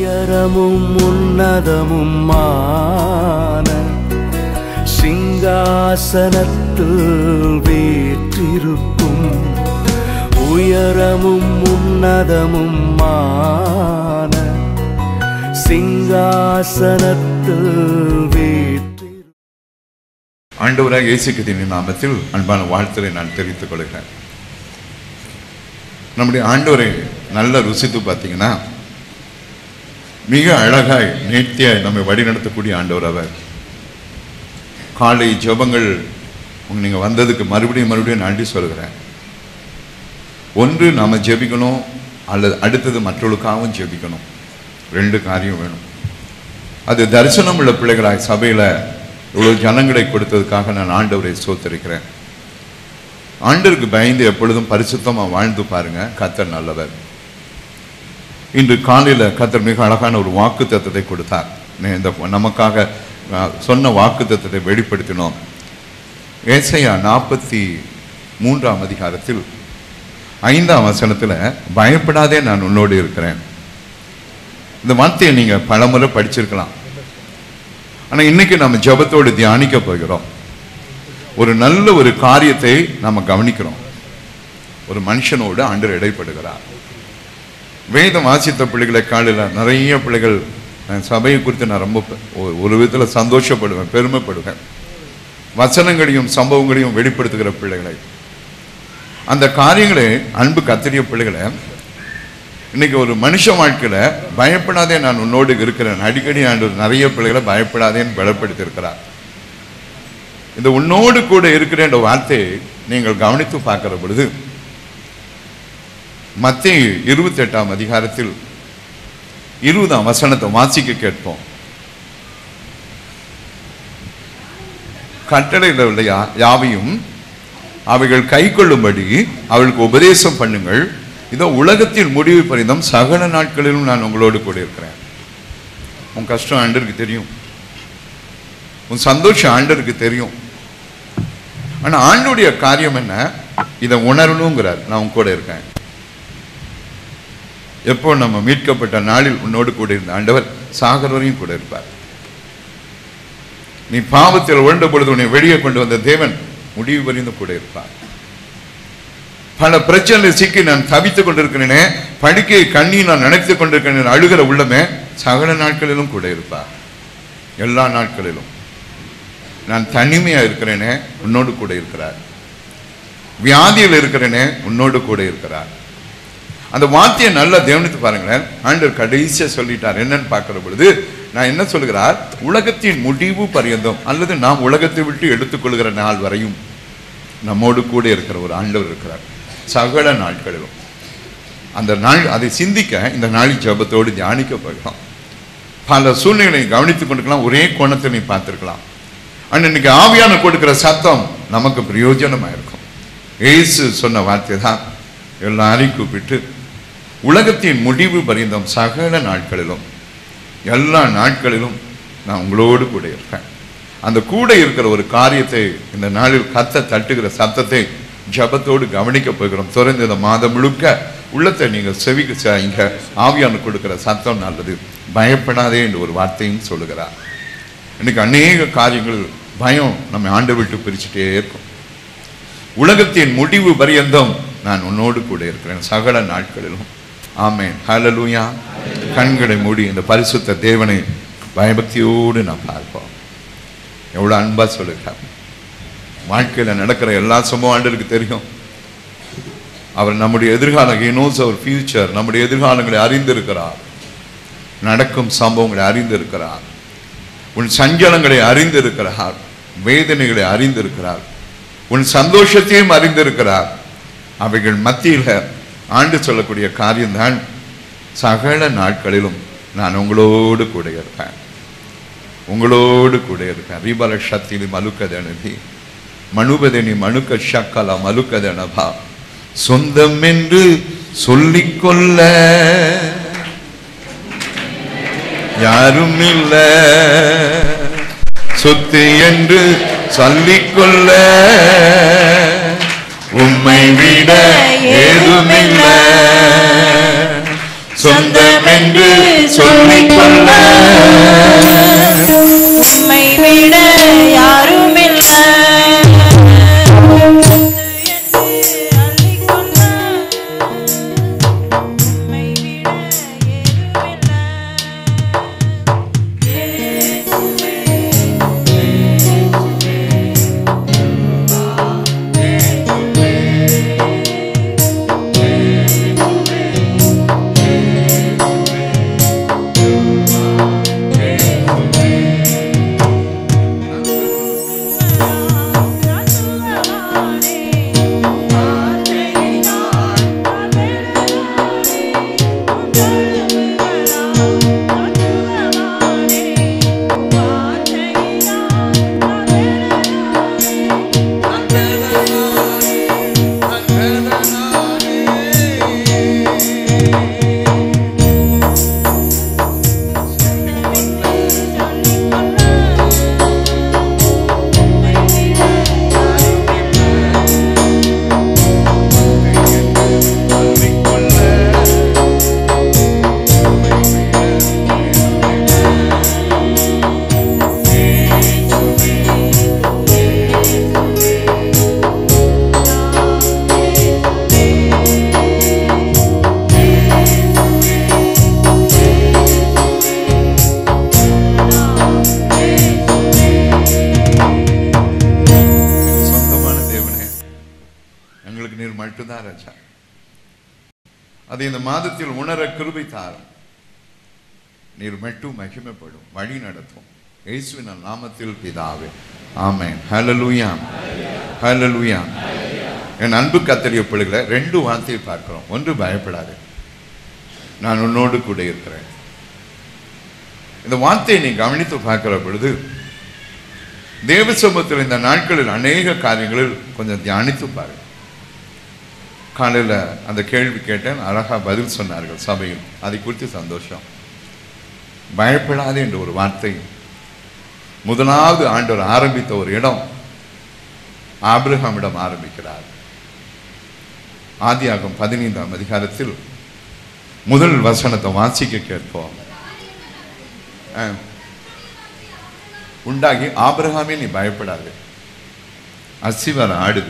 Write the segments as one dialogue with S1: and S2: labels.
S1: உயரமும் உன்னதமும் மான சிங்காசனத்தில் வீற்றிருக்கும் உயரமும் உன்னதமும் மான சிங்காசனத்தில் வீற்றிருக்கும்
S2: ஆண்டவராக இயேசு கிறிஸ்துவின் நாமத்தில் அன்பான வாழ்த்துரை நான் தெரிவித்துக் கொள்கிறேன் நம்முடைய ஆண்டவரை நல்லா ருசித்து பார்த்தீங்கன்னா மிக அழகாய் நேர்த்தியாய் நம்மை வழிநடத்தக்கூடிய ஆண்டவர் அவர் காலை ஜெபங்கள் உங்க நீங்க வந்ததுக்கு மறுபடியும் மறுபடியும் நன்றி சொல்கிறேன் ஒன்று நாம ஜெபிக்கணும் அல்லது அடுத்தது மற்றவர்களுக்காகவும் ஜெபிக்கணும் ரெண்டு காரியம் வேணும் அது தரிசனம் உள்ள பிள்ளைகளாய் சபையில் இவ்வளவு ஜனங்களை கொடுத்ததுக்காக நான் ஆண்டவரை சோத்தரிக்கிறேன் ஆண்டருக்கு பயந்து எப்பொழுதும் பரிசுத்தமாக வாழ்ந்து பாருங்க கத்தர் நல்லவர் இன்று காலையில் கத்தர் மிக அழகான ஒரு வாக்கு தத்துவத்தை கொடுத்தார் நே- இந்த நமக்காக அஹ், சொன்ன வாக்கு தத்துவத்தை வெளிப்படுத்தினோம் ஏசையா நாற்பத்தி மூன்றாம் அதிகாரத்தில் ஐந்தாம் வசனத்தில் பயப்படாதே நான் உன்னோடு இருக்கிறேன் இந்த வார்த்தையை நீங்க பலமுறை படிச்சிருக்கலாம் ஆனா இன்னைக்கு நம்ம ஜெபத்தோடு தியானிக்க போகிறோம் ஒரு நல்ல ஒரு காரியத்தை நாம கவனிக்கிறோம் ஒரு மனுஷனோடு ஆண்டர் இடைப்படுகிறார் வேதம் வாசித்த பிள்ளைகளை காலையில் நிறைய பிள்ளைகள் நான் சபையை குறித்து நான் ரொம்ப பெ- ஒரு- ஒரு விதத்தில் சந்தோஷப்படுவேன் பெருமைப்படுவேன் வசனங்களையும் சம்பவங்களையும் வெளிப்படுத்துகிற பிள்ளைகளை அந்த காரியங்களை அன்பு கத்திரிய பிள்ளைகளை இன்னைக்கு ஒரு மனுஷ வாழ்க்கையில பயப்படாதே நான் உன்னோடு இருக்கிறேன் அடிக்கடி ஆண்டு நிறைய பிள்ளைகளை பயப்படாதேன்னு பலப்படுத்தி இருக்கிறார் இந்த உன்னோடு கூட இருக்கிற என்ற வார்த்தையை நீங்கள் கவனித்து பார்க்கிற பொழுது மத்திய இருபத்தி எட்டாம் அதிகாரத்தில் இருபதாம் வசனத்தை வாசிக்க கேட்போம் கட்டளையில் உள்ள யா- யாவையும் அவைகள் கை கொள்ளும்படி அவளுக்கு உபதேசம் பண்ணுங்கள் இதோ உலகத்தின் முடிவு பரிந்தம் சகல நாட்களிலும் நான் உங்களோடு கூட இருக்கிறேன் உன் கஷ்டம் ஆண்டருக்கு தெரியும் உன் சந்தோஷம் ஆண்டருக்கு தெரியும் ஆனா ஆண்டுடைய காரியம் என்ன இதை உணரணுங்கிறார் நான் உன் கூட இருக்கேன் எப்போ நம்ம மீட்கப்பட்ட நாளில் உன்னோடு கூட இருந்த ஆண்டவர் சாகரவரையும் கூட இருப்பார் நீ பாவத்தில் உழண்ட பொழுது உன்னை வெளியே கொண்டு வந்த தேவன் முடிவு பரிந்து கூட இருப்பார் பல பிரச்சனையில் சிக்கி நான் தவித்துக் கொண்டிருக்கிறேனே படுக்கையை கண்ணி நான் நினைத்துக் கொண்டிருக்கிறேன் அழுகிற உள்ளமே சகல நாட்களிலும் கூட இருப்பார் எல்லா நாட்களிலும் நான் தனிமையா இருக்கிறேனே உன்னோடு கூட இருக்கிறார் வியாதியில் இருக்கிறேனே உன்னோடு கூட இருக்கிறார் அந்த வார்த்தையை நல்லா கவனித்து பாருங்களேன் ஆண்டவர் கடைசியா சொல்லிட்டார் என்னன்னு பார்க்கிற பொழுது நான் என்ன சொல்கிறார் உலகத்தின் முடிவு பரியந்தம் அல்லது நாம் உலகத்தை விட்டு எடுத்துக்கொள்கிற நாள் வரையும் நம்மோடு கூட இருக்கிற ஒரு ஆண்டவர் இருக்கிறார் சகல நாட்களிலும் அந்த நாள் அதை சிந்திக்க இந்த நாளின் ஜெபத்தோடு தியானிக்க போகிறோம் பல சூழ்நிலையை கவனித்துக் கொண்டிருக்கலாம் ஒரே கோணத்தை நீ பார்த்திருக்கலாம் ஆனா இன்னைக்கு ஆவியான கொடுக்கிற சத்தம் நமக்கு பிரயோஜனமா இருக்கும் இயேசு சொன்ன வார்த்தை தான் எல்லாரையும் கூப்பிட்டு உலகத்தின் முடிவு பரிந்தம் சகல நாட்களிலும் எல்லா நாட்களிலும் நான் உங்களோடு கூட இருக்கேன் அந்த கூட இருக்கிற ஒரு காரியத்தை இந்த நாளில் கத்த தட்டுகிற சத்தத்தை ஜபத்தோடு கவனிக்க போகிறோம் தொடர்ந்து இந்த மாதம் முழுக்க உள்ளத்தை நீங்கள் செவிக்கு ச- இங்க ஆவியான கொடுக்கிற சத்தம் நல்லது பயப்படாதே என்று ஒரு வார்த்தையும் சொல்லுகிறார் இன்னைக்கு அநேக காரியங்கள் பயம் நம்ம ஆண்டு விட்டு பிரிச்சுட்டே இருக்கும் உலகத்தின் முடிவு பரியந்தம் நான் உன்னோடு கூட இருக்கிறேன் சகல நாட்களிலும் ஆமென் ஹalleluya கண்களை மூடி இந்த பரிசுத்த தேவனை பயபக்தியோடு நாம் பார்ப்போம் எவ்வளவு அன்பா சொல்லுகிறார் வாழ்க்கையில நடக்கிற எல்லா சம்பவம் ஆண்டருக்கு தெரியும் அவர் நம்முடைய எதிர்காலம் he knows our future நம்முடைய எதிர்காலங்களை அறிந்திருக்கிறார் நடக்கும் சம்பவங்களை அறிந்திருக்கிறார் உன் சஞ்சலங்களை அறிந்திருக்கிறார் வேதனைகளை அறிந்திருக்கிறார் உன் சந்தோஷத்தையும் அறிந்திருக்கிறார் அவைகள் மத்தியில ஆண்டு சொல்லக்கூடிய காரியம்தான் சகல நாட்களிலும் நான் உங்களோடு கூட இருப்பேன் உங்களோடு கூட இருப்பேன் ரீபல சக்தியில் மலுக்கதனதி மனுபதனி மனுக்க சக்கல மலுக்கதனபா சொந்தம் என்று சொல்லிக்கொள்ள யாரும் இல்ல சொத்து என்று சொல்லிக்கொள்ள உம்மை விட ஏதுமில்ல சொந்தம் என்று சொல்லிக்கொள்ள மட்டும்தான் ராஜா அதை இந்த மாதத்தில் உணர கிருபை தாரும் நீர் மட்டும் மகிமைப்படும் வழி நடத்தும் இயேசுவின் நாமத்தில் பிதாவே ஆமென் ஹalleluya ஹalleluya என் அன்பு கத்தரிய பிள்ளைகளை ரெண்டு வார்த்தையை பார்க்கிறோம் ஒன்று பயப்படாது நான் உன்னோடு கூட இருக்கிறேன் இந்த வார்த்தையை நீ கவனித்து பார்க்கிற பொழுது தேவ சமூகத்தில் இந்த நாட்களில் அநேக காரியங்களில் கொஞ்சம் தியானித்து பாருங்க காலையில் அந்த கேள்வி கேட்டேன் அழகா பதில் சொன்னார்கள் சபையில் அதை குறித்து சந்தோஷம் பயப்படாதே என்ற ஒரு வார்த்தை முதலாவது ஆண்டவர் ஆரம்பித்த ஒரு இடம் ஆபிரகாமிடம் ஆரம்பிக்கிறார் ஆதியாகம் பதினைந்தாம் அதிகாரத்தில் முதல் வசனத்தை வாசிக்க கேட்போம் அஹ், உண்டாகி ஆபிரகாமே நீ பயப்படாது அசிவர ஆடுது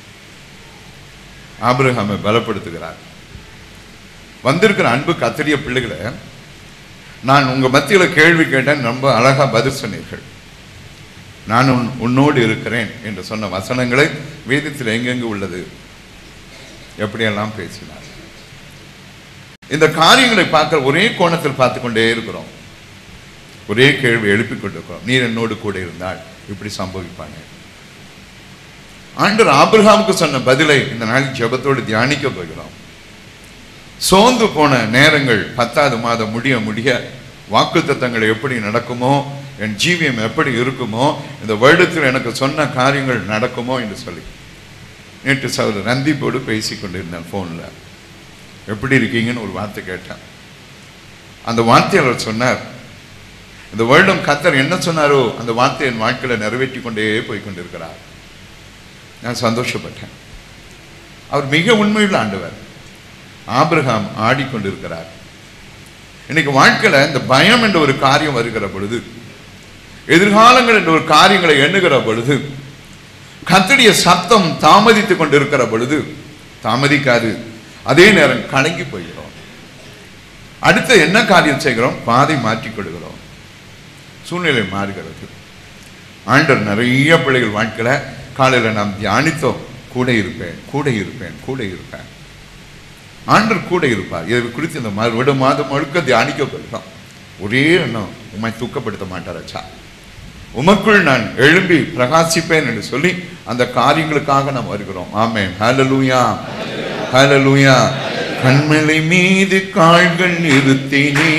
S2: ஆபிரகாமை பலப்படுத்துகிறார் வந்திருக்கிற அன்பு கத்திரிய பிள்ளைகளை நான் உங்க மத்தியில கேள்வி கேட்டேன் ரொம்ப அழகா பதில் சொன்னீர்கள் நான் உன் உன்னோடு இருக்கிறேன் என்று சொன்ன வசனங்களை வேதத்தில் எங்கெங்கு உள்ளது எப்படியெல்லாம் பேசினார் இந்த காரியங்களை பார்க்கிற ஒரே கோணத்தில் பார்த்து கொண்டே இருக்கிறோம் ஒரே கேள்வி எழுப்பிக் கொண்டிருக்கிறோம் நீர் என்னோடு கூட இருந்தால் இப்படி சம்பவிப்பானே ஆண்டவர் ஆபிரகாமுக்கு சொன்ன பதிலை இந்த நாள் ஜெபத்தோடு தியானிக்க போகிறோம் சோர்ந்து போன நேரங்கள் பத்தாவது மாதம் முடிய முடிய வாக்குத்தத்தங்கள் எப்படி நடக்குமோ என் ஜீவியம் எப்படி இருக்குமோ இந்த வருடத்தில் எனக்கு சொன்ன காரியங்கள் நடக்குமோ என்று சொல்லி நேற்று சகோதரர் ரந்தீப்போடு பேசி கொண்டிருந்தேன் ஃபோனில் எப்படி இருக்கீங்கன்னு ஒரு வார்த்தை கேட்டேன் அந்த வார்த்தையை அவர் சொன்னார் இந்த வருடம் கத்தர் என்ன சொன்னாரோ அந்த வார்த்தையை என் வாழ்க்கையில நிறைவேற்றி கொண்டே போய் கொண்டிருக்கிறார் நான் சந்தோஷப்பட்டேன் அவர் மிக உண்மையுள்ள ஆண்டவர் ஆபிரகாம் ஆடிக்கொண்டிருக்கிறார் இன்னைக்கு வாழ்க்கையில இந்த பயம் என்ற ஒரு காரியம் வருகிற பொழுது எதிர்காலங்கள் என்ற ஒரு காரியங்களை எண்ணுகிற பொழுது கத்தடிய சத்தம் தாமதித்துக் கொண்டிருக்கிற பொழுது தாமதிக்காது அதே நேரம் கலங்கி போகிறோம் அடுத்து என்ன காரியம் செய்கிறோம் பாதை மாற்றிக் கொள்கிறோம் சூழ்நிலை மாறுகிறது ஆண்டவர் நிறைய பிள்ளைகள் வாழ்க்கையில காலையில நாம் தியானித்தோம் கூட இருப்பேன் கூட இருப்பேன் கூட இருப்பேன் ஆண்டவர் கூட இருப்பார் இதை குறித்து இந்த மா- விட மாதம் முழுக்க தியானிக்க போகிறோம் ஒரே எண்ணம் உம்மை தூக்கப்படுத்த மாட்டார் அச்சா உமக்குள் நான் எழும்பி பிரகாசிப்பேன் என்று சொல்லி அந்த காரியங்களுக்காக நாம் வருகிறோம் ஆமென் ஹalleluya ஹalleluya கண்மலை மீது கால்கள் நிறுத்தினே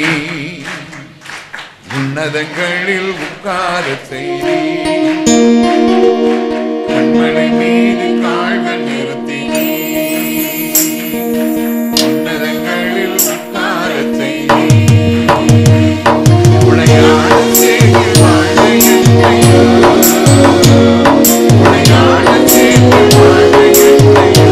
S2: உன்னதங்களில் உட்கார செய்தே கண்மலை மீது கால்கள் நிறுத்தினே உன்னதங்களில் உட்கார செய்தே உளையாட செய்து வாழ என்னையா உளையாட செய்து வாழ என்னையா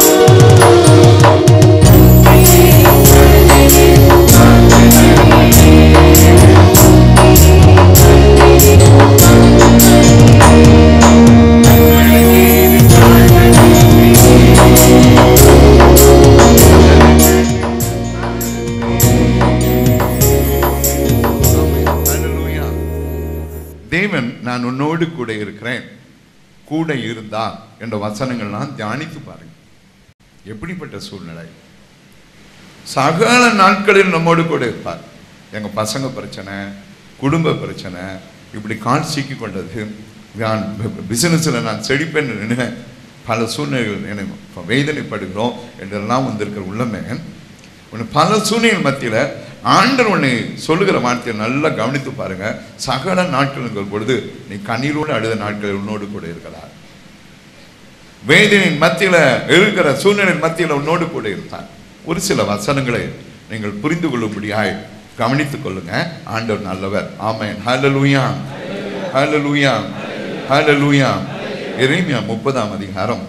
S2: Hallelujah. தேவன் நான் உன்னோடு கூட இருக்கிறேன் கூட இருந்தா என்ற வசனங்கள்லாம் தியானித்து பாருங்க எப்படிப்பட்ட சூழ்நிலை சகல நாட்களில் நம்மோடு கூட இருப்பார் எங்க பசங்க பிரச்சனை குடும்ப பிரச்சனை இப்படி கால் சிக்கி கொண்டது நான் பிசினஸ்ல நான் செழிப்பேன் நினைவேன் பல சூழ்நிலைகள் என்னை இப்ப வேதனைப்படுகிறோம் என்றெல்லாம் வந்திருக்கிற உள்ளமே உன்னை பல சூழ்நிலை மத்தியில ஆண்டர் உன்னை சொல்லுகிற வார்த்தையை நல்லா கவனித்து பாருங்க சகல நாட்களுங்கிற பொழுது நீ கண்ணீரோடு அழுத நாட்கள் உன்னோடு கூட இருக்கிறார் வேதனையின் மத்தியில இருக்கிற சூழ்நிலையின் மத்தியில உன்னோடு கூட இருந்தார் ஒரு சில வசனங்களை நீங்கள் புரிந்து கொள்ளும்படியாய் கவனித்துக் கொள்ளுங்க ஆண்டவர் நல்லவர் ஆமென் ஹalleluya ஹalleluya ஹalleluya எரேமியா முப்பதாம் அதிகாரம்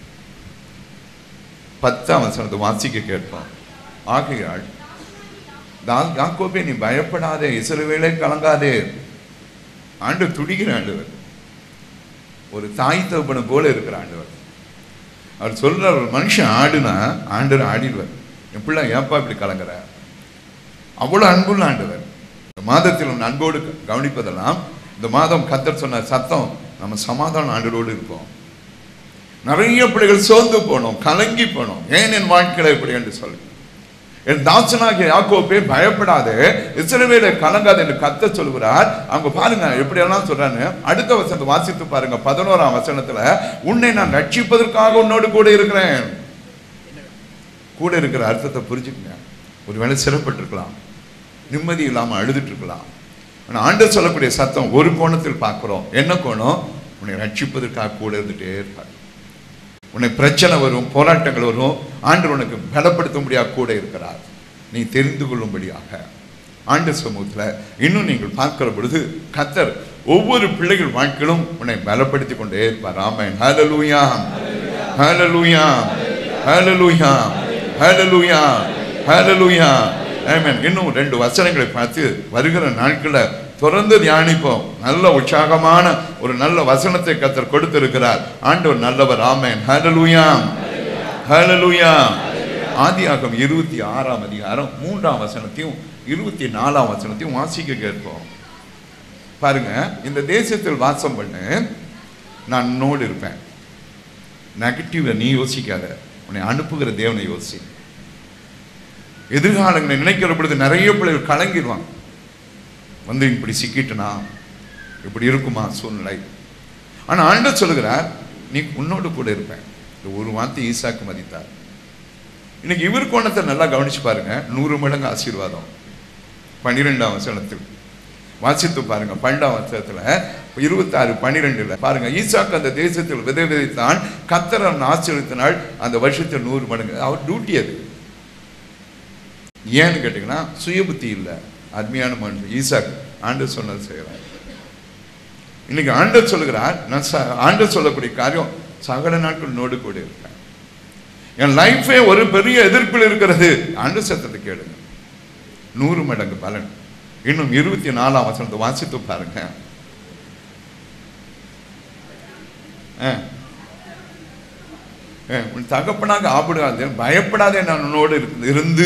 S2: பத்தாம் வசனத்தை வாசிக்க கேட்போம் ஆகையால் தா- யாக்கோபே நீ பயப்படாதே இஸ்ரவேலே கலங்காதே ஆண்டு துடிக்கிற ஆண்டவர் ஒரு தாய் தகப்பனை போல இருக்கிற ஆண்டவர் அவர் சொல்றார் ஒரு மனுஷன் ஆடுனா ஆண்டவர் ஆடிடுவார் என் பிள்ளை ஏப்பா இப்படி கலங்குற அவ்வளவு அன்புள்ள ஆண்டவர் இந்த மாதத்தில் உன் அன்போடு க- கவனிப்பதெல்லாம் இந்த மாதம் கத்தர் சொன்ன சத்தம் நம்ம சமாதான ஆண்டரோடு இருப்போம் நிறைய பிள்ளைகள் சோர்ந்து போனோம் கலங்கி போனோம் ஏன் என் வாழ்க்கையில இப்படி என்று சொல்லி என் தாசனாகிய யாக்கோப்பே பயப்படாதே இஸ்ரவேலை கலங்காது என்று கத்த சொல்கிறார் அவங்க பாருங்க எப்படி எல்லாம் சொல்றான்னு அடுத்த வசனத்தை வாசித்து பாருங்க பதினோராம் வசனத்துல உன்னை நான் ரட்சிப்பதற்காக உன்னோடு கூட இருக்கிறேன் கூட இருக்கிற அர்த்தத்தை புரிஞ்சுக்கங்க ஒருவேளை சிறப்பட்டிருக்கலாம் நிம்மதி இல்லாம அழுதுட்டு இருக்கலாம் ஆனா ஆண்டவர் சொல்லக்கூடிய சத்தம் ஒரு கோணத்தில் பார்க்கிறோம் என்ன கோணம் உன்னை ரட்சிப்பதற்காக கூட இருந்துட்டே இருப்பார் உன்னை பிரச்சனை வரும் போராட்டங்கள் வரும் ஆண்டவர் உனக்கு பலப்படுத்தும்படியாக கூட இருக்கிறார் நீ தெரிந்து கொள்ளும்படியாக ஆண்டு சமூகத்துல இன்னும் நீங்கள் பார்க்கிற பொழுது கத்தர் ஒவ்வொரு பிள்ளைகள் வாழ்க்கையிலும் உன்னை பலப்படுத்தி கொண்டே இருப்பார் ஆமென் ஹalleluya ஹalleluya ஹalleluya ஹalleluya ஹalleluya ஆமென் இன்னும் ரெண்டு வசனங்களை பார்த்து வருகிற நாட்களை தொடர்ந்து தியானிப்போம் நல்ல உற்சாகமான ஒரு நல்ல வசனத்தை கத்தர் கொடுத்திருக்கிறார் ஆண்டவர் நல்லவர் ஆமென் ஹalleluya ஹalleluya ஆதியாகமம் இருபத்தி ஆறாம் அதிகாரம் மூன்றாம் வசனத்தையும் இருபத்தி நாலாம் வசனத்தையும் வாசிக்க கேட்போம் பாருங்க இந்த தேசத்தில் வாசம் பண்ணு நான் உன்னோடு இருப்பேன் நெகட்டிவ நீ யோசிக்காத உன்னை அனுப்புகிற தேவனை யோசி எதிர்காலங்களை நினைக்கிற பொழுது நிறைய பிள்ளைகள் கலங்கிடுவாங்க வந்து இப்படி சிக்கிட்டனா இப்படி இருக்குமா சூழ்நிலை ஆனா ஆண்டவர் சொல்லுகிறார் நீ உன்னோடு கூட இருப்பேன் இந்த ஒரு வார்த்தை ஈசாக்கு மதித்தார் இன்னைக்கு இவர் கோணத்தை நல்லா கவனிச்சு பாருங்க நூறு மடங்கு ஆசீர்வாதம் பன்னிரெண்டாம் வசனத்தில் வாசித்து பாருங்க பன்னெண்டாம் வசனத்துல இருபத்தாறு பன்னிரெண்டுல பாருங்க ஈசாக்கு அந்த தேசத்தில் விதை விதைத்தான் கத்தரன் ஆசீர்வதித்தினால் அந்த வருஷத்தில் நூறு மடங்கு அவர் டியூட்டி அது ஏன்னு கேட்டீங்கன்னா சுயபுத்தி இல்லை அருமையான மனுஷன் ஈசாக் ஆண்டவர் சொன்னது செய்கிறார் இன்னைக்கு ஆண்டவர் சொல்லுகிறார் நான் ச- ஆண்டவர் சொல்லக்கூடிய காரியம் சகல நாட்கள் நோடு கூட இருப்பேன் என் லைஃபே ஒரு பெரிய எதிர்ப்பில் இருக்கிறது ஆண்டு சத்தத்தை கேளுங்க நூறு மடங்கு பலன் இன்னும் இருபத்தி நாலாம் வசனத்தை வாசித்து பாருங்க ஆ. ஆ, உன் தகப்பனாக ஆப்பிடாதே பயப்படாதே நான் உன்னோடு இருக்கு- இருந்து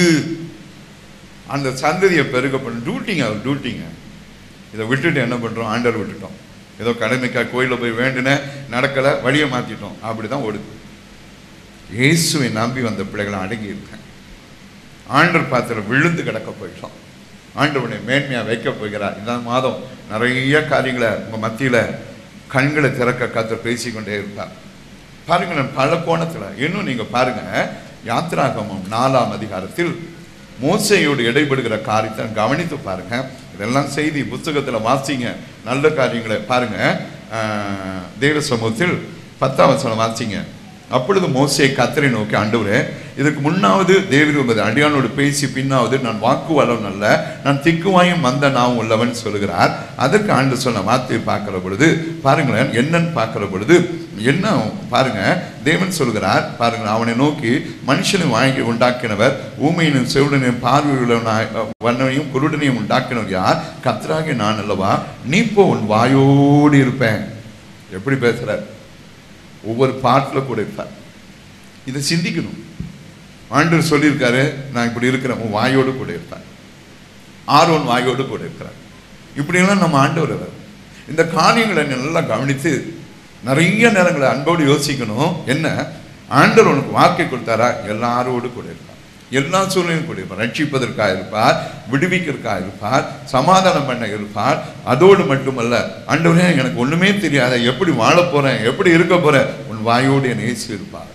S2: அந்த சந்ததியை பெருக பண்ண டியூட்டிங்க அவர் டியூட்டிங்க இதை விட்டுட்டு என்ன பண்றோம் ஆண்டர் விட்டுட்டோம் ஏதோ கடமைக்காக கோயிலில் போய் வேண்டினேன் நடக்கலை வழியை மாத்திட்டோம் அப்படிதான் ஓடுது இயேசுவை நம்பி வந்த பிள்ளைகளை அடங்கி இருக்கேன் ஆண்டர் பாத்திரம் விழுந்து கிடக்க போயிட்டோம் ஆண்டவனை மேன்மையாக வைக்க போகிறார் இந்த மாதம் நிறைய காரியங்களை உங்கள் மத்தியில் கண்களை திறக்க கத்த பேசிக்கொண்டே இருப்பார் பாருங்களேன் பல கோணத்தில் இன்னும் நீங்கள் பாருங்க யாத்ராகமம் நாலாம் அதிகாரத்தில் மோசையோடு இடைபடுகிற காரியத்தை கவனித்து பாருங்க இதெல்லாம் செய்தி புத்தகத்தில் வாசிங்க நல்ல காரியங்களை பாருங்க ஆஹ், தேவ சமூகத்தில் பத்தாம் வசனம் வாசிங்க அப்பொழுது மோசே கத்தரை நோக்கி ஆண்டவரே இதுக்கு முன்னாவது தேவர் உமது அடியானோடு பேசி பின்னாவது நான் வாக்குவாளன் அல்ல நான் திக்குவாயும் மந்த நான் உள்ளவன் சொல்லுகிறார் அதற்கு ஆண்டு சொன்ன வார்த்தையை பார்க்கிற பொழுது பாருங்களேன் என்னன்னு பார்க்கிற பொழுது என்ன பாருங்க தேவன் சொல்கிறார் பாருங்க அவனை நோக்கி மனுஷனை வாங்கி உண்டாக்கினவர் ஊமையினும் செவிடனையும் பார்வையுள்ளவனாய் வண்ணனையும் குருடனையும் உண்டாக்கினவர் யார் கத்தராகி நான் அல்லவா நீ போ உன் வாயோடு இருப்பேன் எப்படி பேசுறார் ஒவ்வொரு பாட்டில் கூட இருப்பார் இதை சிந்திக்கணும் ஆண்டவர் சொல்லியிருக்காரு நான் இப்படி இருக்கிறேன் உன் வாயோடு கூட இருப்பார் ஆரோன் வாயோடு கூட இருக்கிறார் இப்படியெல்லாம் நம்ம ஆண்டவர் அவர் இந்த காரியங்களை நீ நல்லா கவனித்து நிறைய நேரங்களை அன்போடு யோசிக்கணும் என்ன ஆண்டவர் உனக்கு வாக்கை கொடுத்தாரா எல்லாரோடு கூட இருப்பார் எல்லா சூழ்நிலையும் கூட இருப்பார் ரட்சிப்பதற்காக இருப்பார் விடுவிக்கிறதுக்காக இருப்பார் சமாதானம் பண்ண இருப்பார் அதோடு மட்டுமல்ல ஆண்டவரே எனக்கு ஒண்ணுமே தெரியாத எப்படி வாழப் போறேன் எப்படி இருக்க போறேன் உன் வாயோடு என் இயேசு இருப்பார்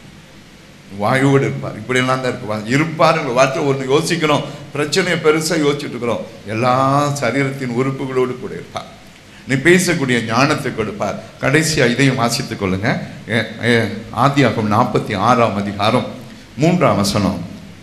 S2: வாயோடு இருப்பார் இப்படியெல்லாம் தான் இருக்கு இருப்பாருங்கிற வார்த்தை ஒன்று யோசிக்கணும் பிரச்சனையை பெருசா யோசிச்சுட்டு இருக்கிறோம் எல்லா சரீரத்தின் உறுப்புகளோடு கூட இருப்பார் நீ பேசக்கூடிய ஞானத்தை கொடுப்பார் கடைசியா இதையும் வாசித்துக் கொள்ளுங்க ஏ- ஏ- ஆதியாகமம் நாற்பத்தி ஆறாம் அதிகாரம் மூன்றாம் வசனம்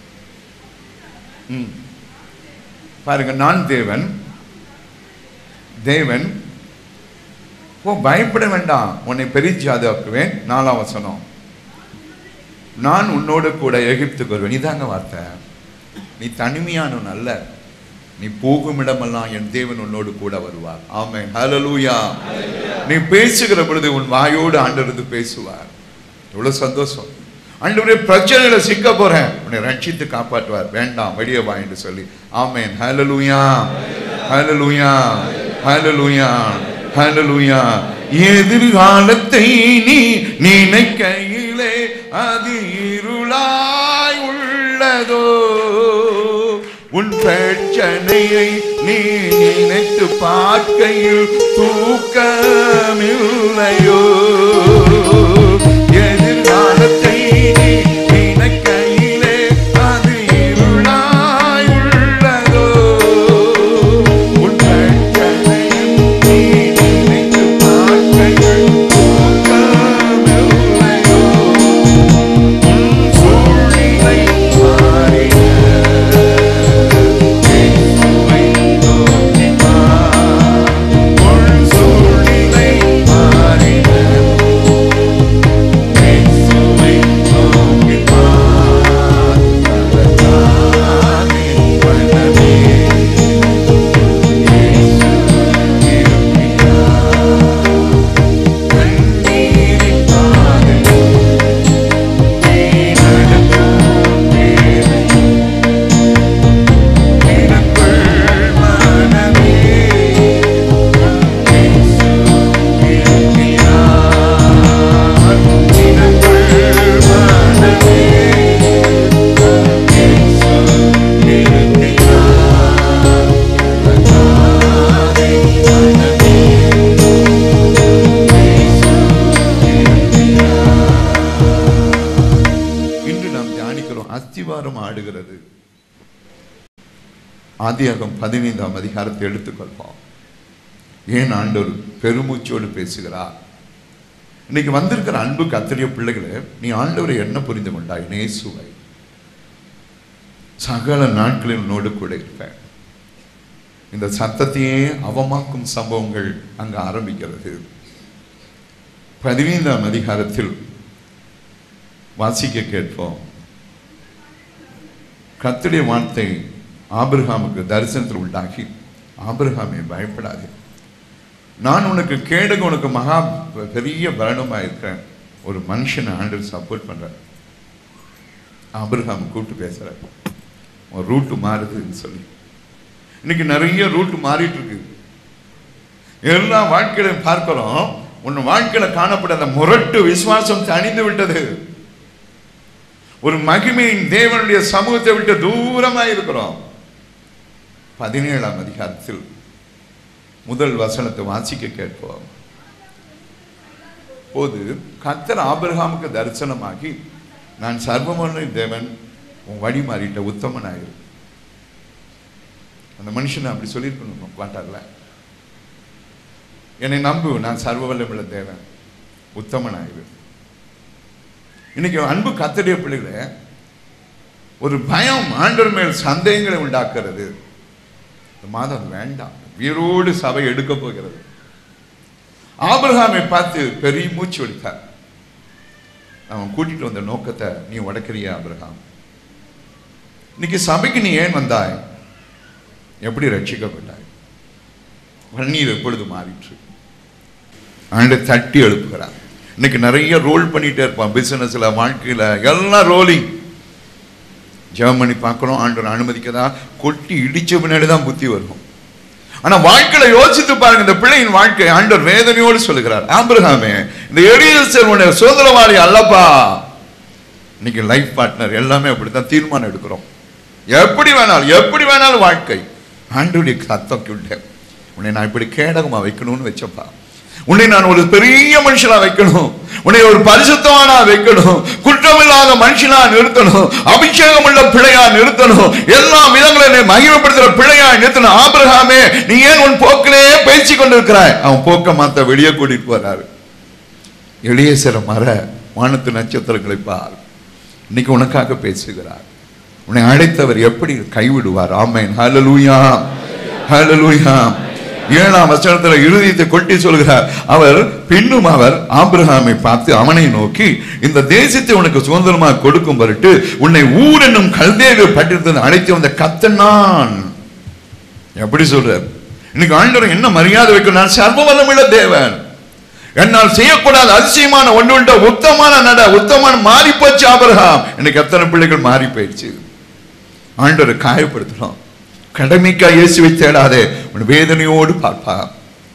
S2: ம். பாருங்க நான் தேவன் தேவன் ஓ பயப்பட வேண்டாம் உன்னை பெரிய ஜாதியாக்குவேன் நாலாம் வசனம் நான் உன்னோடு கூட எகிப்துக்கு வருவேன் இதாங்க வார்த்தை நீ தனிமையானவன் அல்ல நீ போகும் இடமெல்லாம் என் தேவன் உன்னோடு கூட வருவார் ஆமென் ஹalleluya நீ பேசுகிற பொழுது உன் வாயோடு ஆண்டவர் பேசுவார் எவ்வளவு சந்தோஷம் ஆண்டவரே பிரச்சனையில சிக்க போறேன் உன்னை ரட்சித்து காப்பாற்றுவார் வேண்டாம் வெளியே வா என்று சொல்லி ஆமென் ஹalleluya ஹalleluya ஹalleluya ஹalleluya எதிர்காலத்தை நீ நினைக்கையிலே அது இருளாய் உள்ளதோ உன் பிரச்சனையை நீ நினைத்து பார்க்கையில் தூக்கமில்லையோ எதிர்காலத்தை நீ நினைக்கையிலே அது இருளாய் உள்ளதோ உன் பிரச்சனையை நீ நினைத்து பார்க்கையில் தூக்கமில்லையோ உன் சூழ்நிலை மாறின இயேசுவை நோக்கி வா. உன் சூழ்நிலை மாறின இயேசுவை நோக்கி வா. அதற்காக என் மனமே இயேசு இருக்கிறார். கண்ணீரின் பாதையில் நீ நடக்கும் வேளை எனக்குள் மனமே இயேசு இருக்கிறார். எனக்குள் மனமே இயேசு இருக்கிறார். எனக்காக மனமே இன்று நாம் தியானிக்கிறோம் அஸ்திவாரம் ஆடுகிறது ஆதியாகம் பதினைந்தாம் அதிகாரத்தை எடுத்துக்கொள்வோம் ஏன் ஆண்டவர் பெருமூச்சோடு பேசுகிறார் இன்னைக்கு வந்திருக்கிற அன்பு கத்திரிய பிள்ளைகளே நீ ஆண்டவரை என்ன புரிந்து கொண்டாய் நேசுவை சகல நாட்களில் உன்னோடு கூட இருப்பேன் இந்த சத்தத்தையே அவமாக்கும் சம்பவங்கள் அங்கு ஆரம்பிக்கிறது பதினைந்தாம் அதிகாரத்தில் வாசிக்க கேட்போம் கர்த்தருடைய வார்த்தை ஆபிரகாமுக்கு தரிசனத்தில் உண்டாகி ஆபிரகாமே பயப்படாதே நான் உனக்கு கேடுக்கு உனக்கு மகா பெரிய பலனமாக இருக்கிறேன் ஒரு மனுஷனை ஆண்டவர் சப்போர்ட் பண்றேன் ஆபிரகாம் கூப்பிட்டு பேசுறார் உன் ரூட்டு மாறுதுன்னு சொல்லி இன்னைக்கு நிறைய ரூட் மாறிட்டு இருக்கு எல்லா வாழ்க்கையிலும் பார்க்கிறோம் உன் வாழ்க்கையில காணப்பட்ட அந்த முரட்டு விசுவாசம் தணிந்து விட்டது ஒரு மகிமையின் தேவனுடைய சமூகத்தை விட்டு தூரமா இருக்கிறோம் பதினேழாம் அதிகாரத்தில் முதல் வசனத்தை வாசிக்க கேட்போம் போது கத்தர் ஆபிரகாமுக்கு தரிசனமாகி நான் சர்வமன தேவன் உன் வழி மாறிட்ட உத்தமனாயிரு அந்த மனுஷன் அப்படி சொல்லியிருக்கணும் மாட்டார்ல என்னை நம்பு நான் சர்வ வல்லமுள்ள தேவன் உத்தமனாயிரு இன்னைக்கு அன்பு கத்தடைய பிள்ளைகளே ஒரு பயம் ஆண்டவர் மேல் சந்தேகங்களை உண்டாக்குறது இந்த மாதம் அது வேண்டாம் வீரோடு சபை எடுக்க போகிறது ஆபிரகாமை பார்த்து பெரிய மூச்சு விடுத்தார் அவன் கூட்டிட்டு வந்த நோக்கத்தை நீ உடைக்கிறியா ஆபிரகாம் இன்னைக்கு சபைக்கு நீ ஏன் வந்தாய் எப்படி ரட்சிக்கப்பட்டாய் கண்ணீர் எப்பொழுது மாறிற்று ஆண்டு தட்டி எழுப்புகிறார் இன்னைக்கு நிறைய ரோல் பண்ணிட்டே இருப்பான் பிசினஸ்ல வாழ்க்கையில எல்லாம் ரோலிங் ஜெபம் பண்ணி பார்க்கிறோம் ஆண்டவர் அனுமதிக்கதா கொட்டி இடிச்ச பின்னாடி தான் புத்தி வரும் ஆனா வாழ்க்கையில யோசித்து பாருங்க இந்த பிள்ளையின் வாழ்க்கை ஆண்டவர் வேதனையோடு சொல்லுகிறார் ஆபிரகாமே இந்த எளியசர் உன்னை சுதந்திரவாளி அல்லப்பா இன்னைக்கு லைஃப் பார்ட்னர் எல்லாமே அப்படித்தான் தீர்மானம் எடுக்கிறோம் எப்படி வேணாலும் எப்படி வேணாலும் வாழ்க்கை ஆண்டுடைய சத்தம் கிட்ட உன்னை நான் இப்படி கேடகமா வைக்கணும்னு வச்சப்பா உன்னை நான் ஒரு பெரிய மனுஷனா வைக்கணும் உன்னை ஒரு பரிசுத்தமானா வைக்கணும் குற்றமில்லாத மனுஷனா நிறுத்தணும் அபிஷேகம் உள்ள பிழையா நிறுத்தணும் எல்லா விதங்களும் என்னை மகிமைப்படுத்துற பிழையா நிறுத்தணும் ஆபிரகாமே நீ ஏன் உன் போக்கிலே பேசி கொண்டிருக்கிறாய் அவன் போக்க மாத்த வெளியே கூட்டிட்டு போறாரு எளிய சிற மர வானத்து நட்சத்திரங்களை பார் இன்னைக்கு உனக்காக பேசுகிறார் உன்னை அழைத்தவர் எப்படி கைவிடுவார் ஆமேன் ஹalleluya ஹalleluya ஏழாம் வசனத்துல இருதயத்தை கொட்டி சொல்கிறார் அவர் பின்னும் அவர் ஆபிரகாமை பார்த்து அவனை நோக்கி இந்த தேசத்தை உனக்கு சுதந்திரமாக கொடுக்கும் பொருட்டு உன்னை ஊர் என்னும் கல்தேவி பட்டிருந்தது அழைத்து வந்த கத்தன் நான் எப்படி சொல்றார் இன்னைக்கு ஆண்டவர் என்ன மரியாதை வைக்கணும் நான் சர்வ வல்லமுள்ள தேவன் என்னால் செய்யக்கூடாத அதிசயமான ஒன்று உண்ட உத்தமான நட உத்தமான மாறி போச்சு ஆபிரகாம் இன்னைக்கு எத்தனை பிள்ளைகள் மாறி போயிடுச்சு ஆண்டவரை காயப்படுத்துறோம் கடமைக்கா இயேசுவை தேடாதே உன் வேதனையோடு பார்ப்பா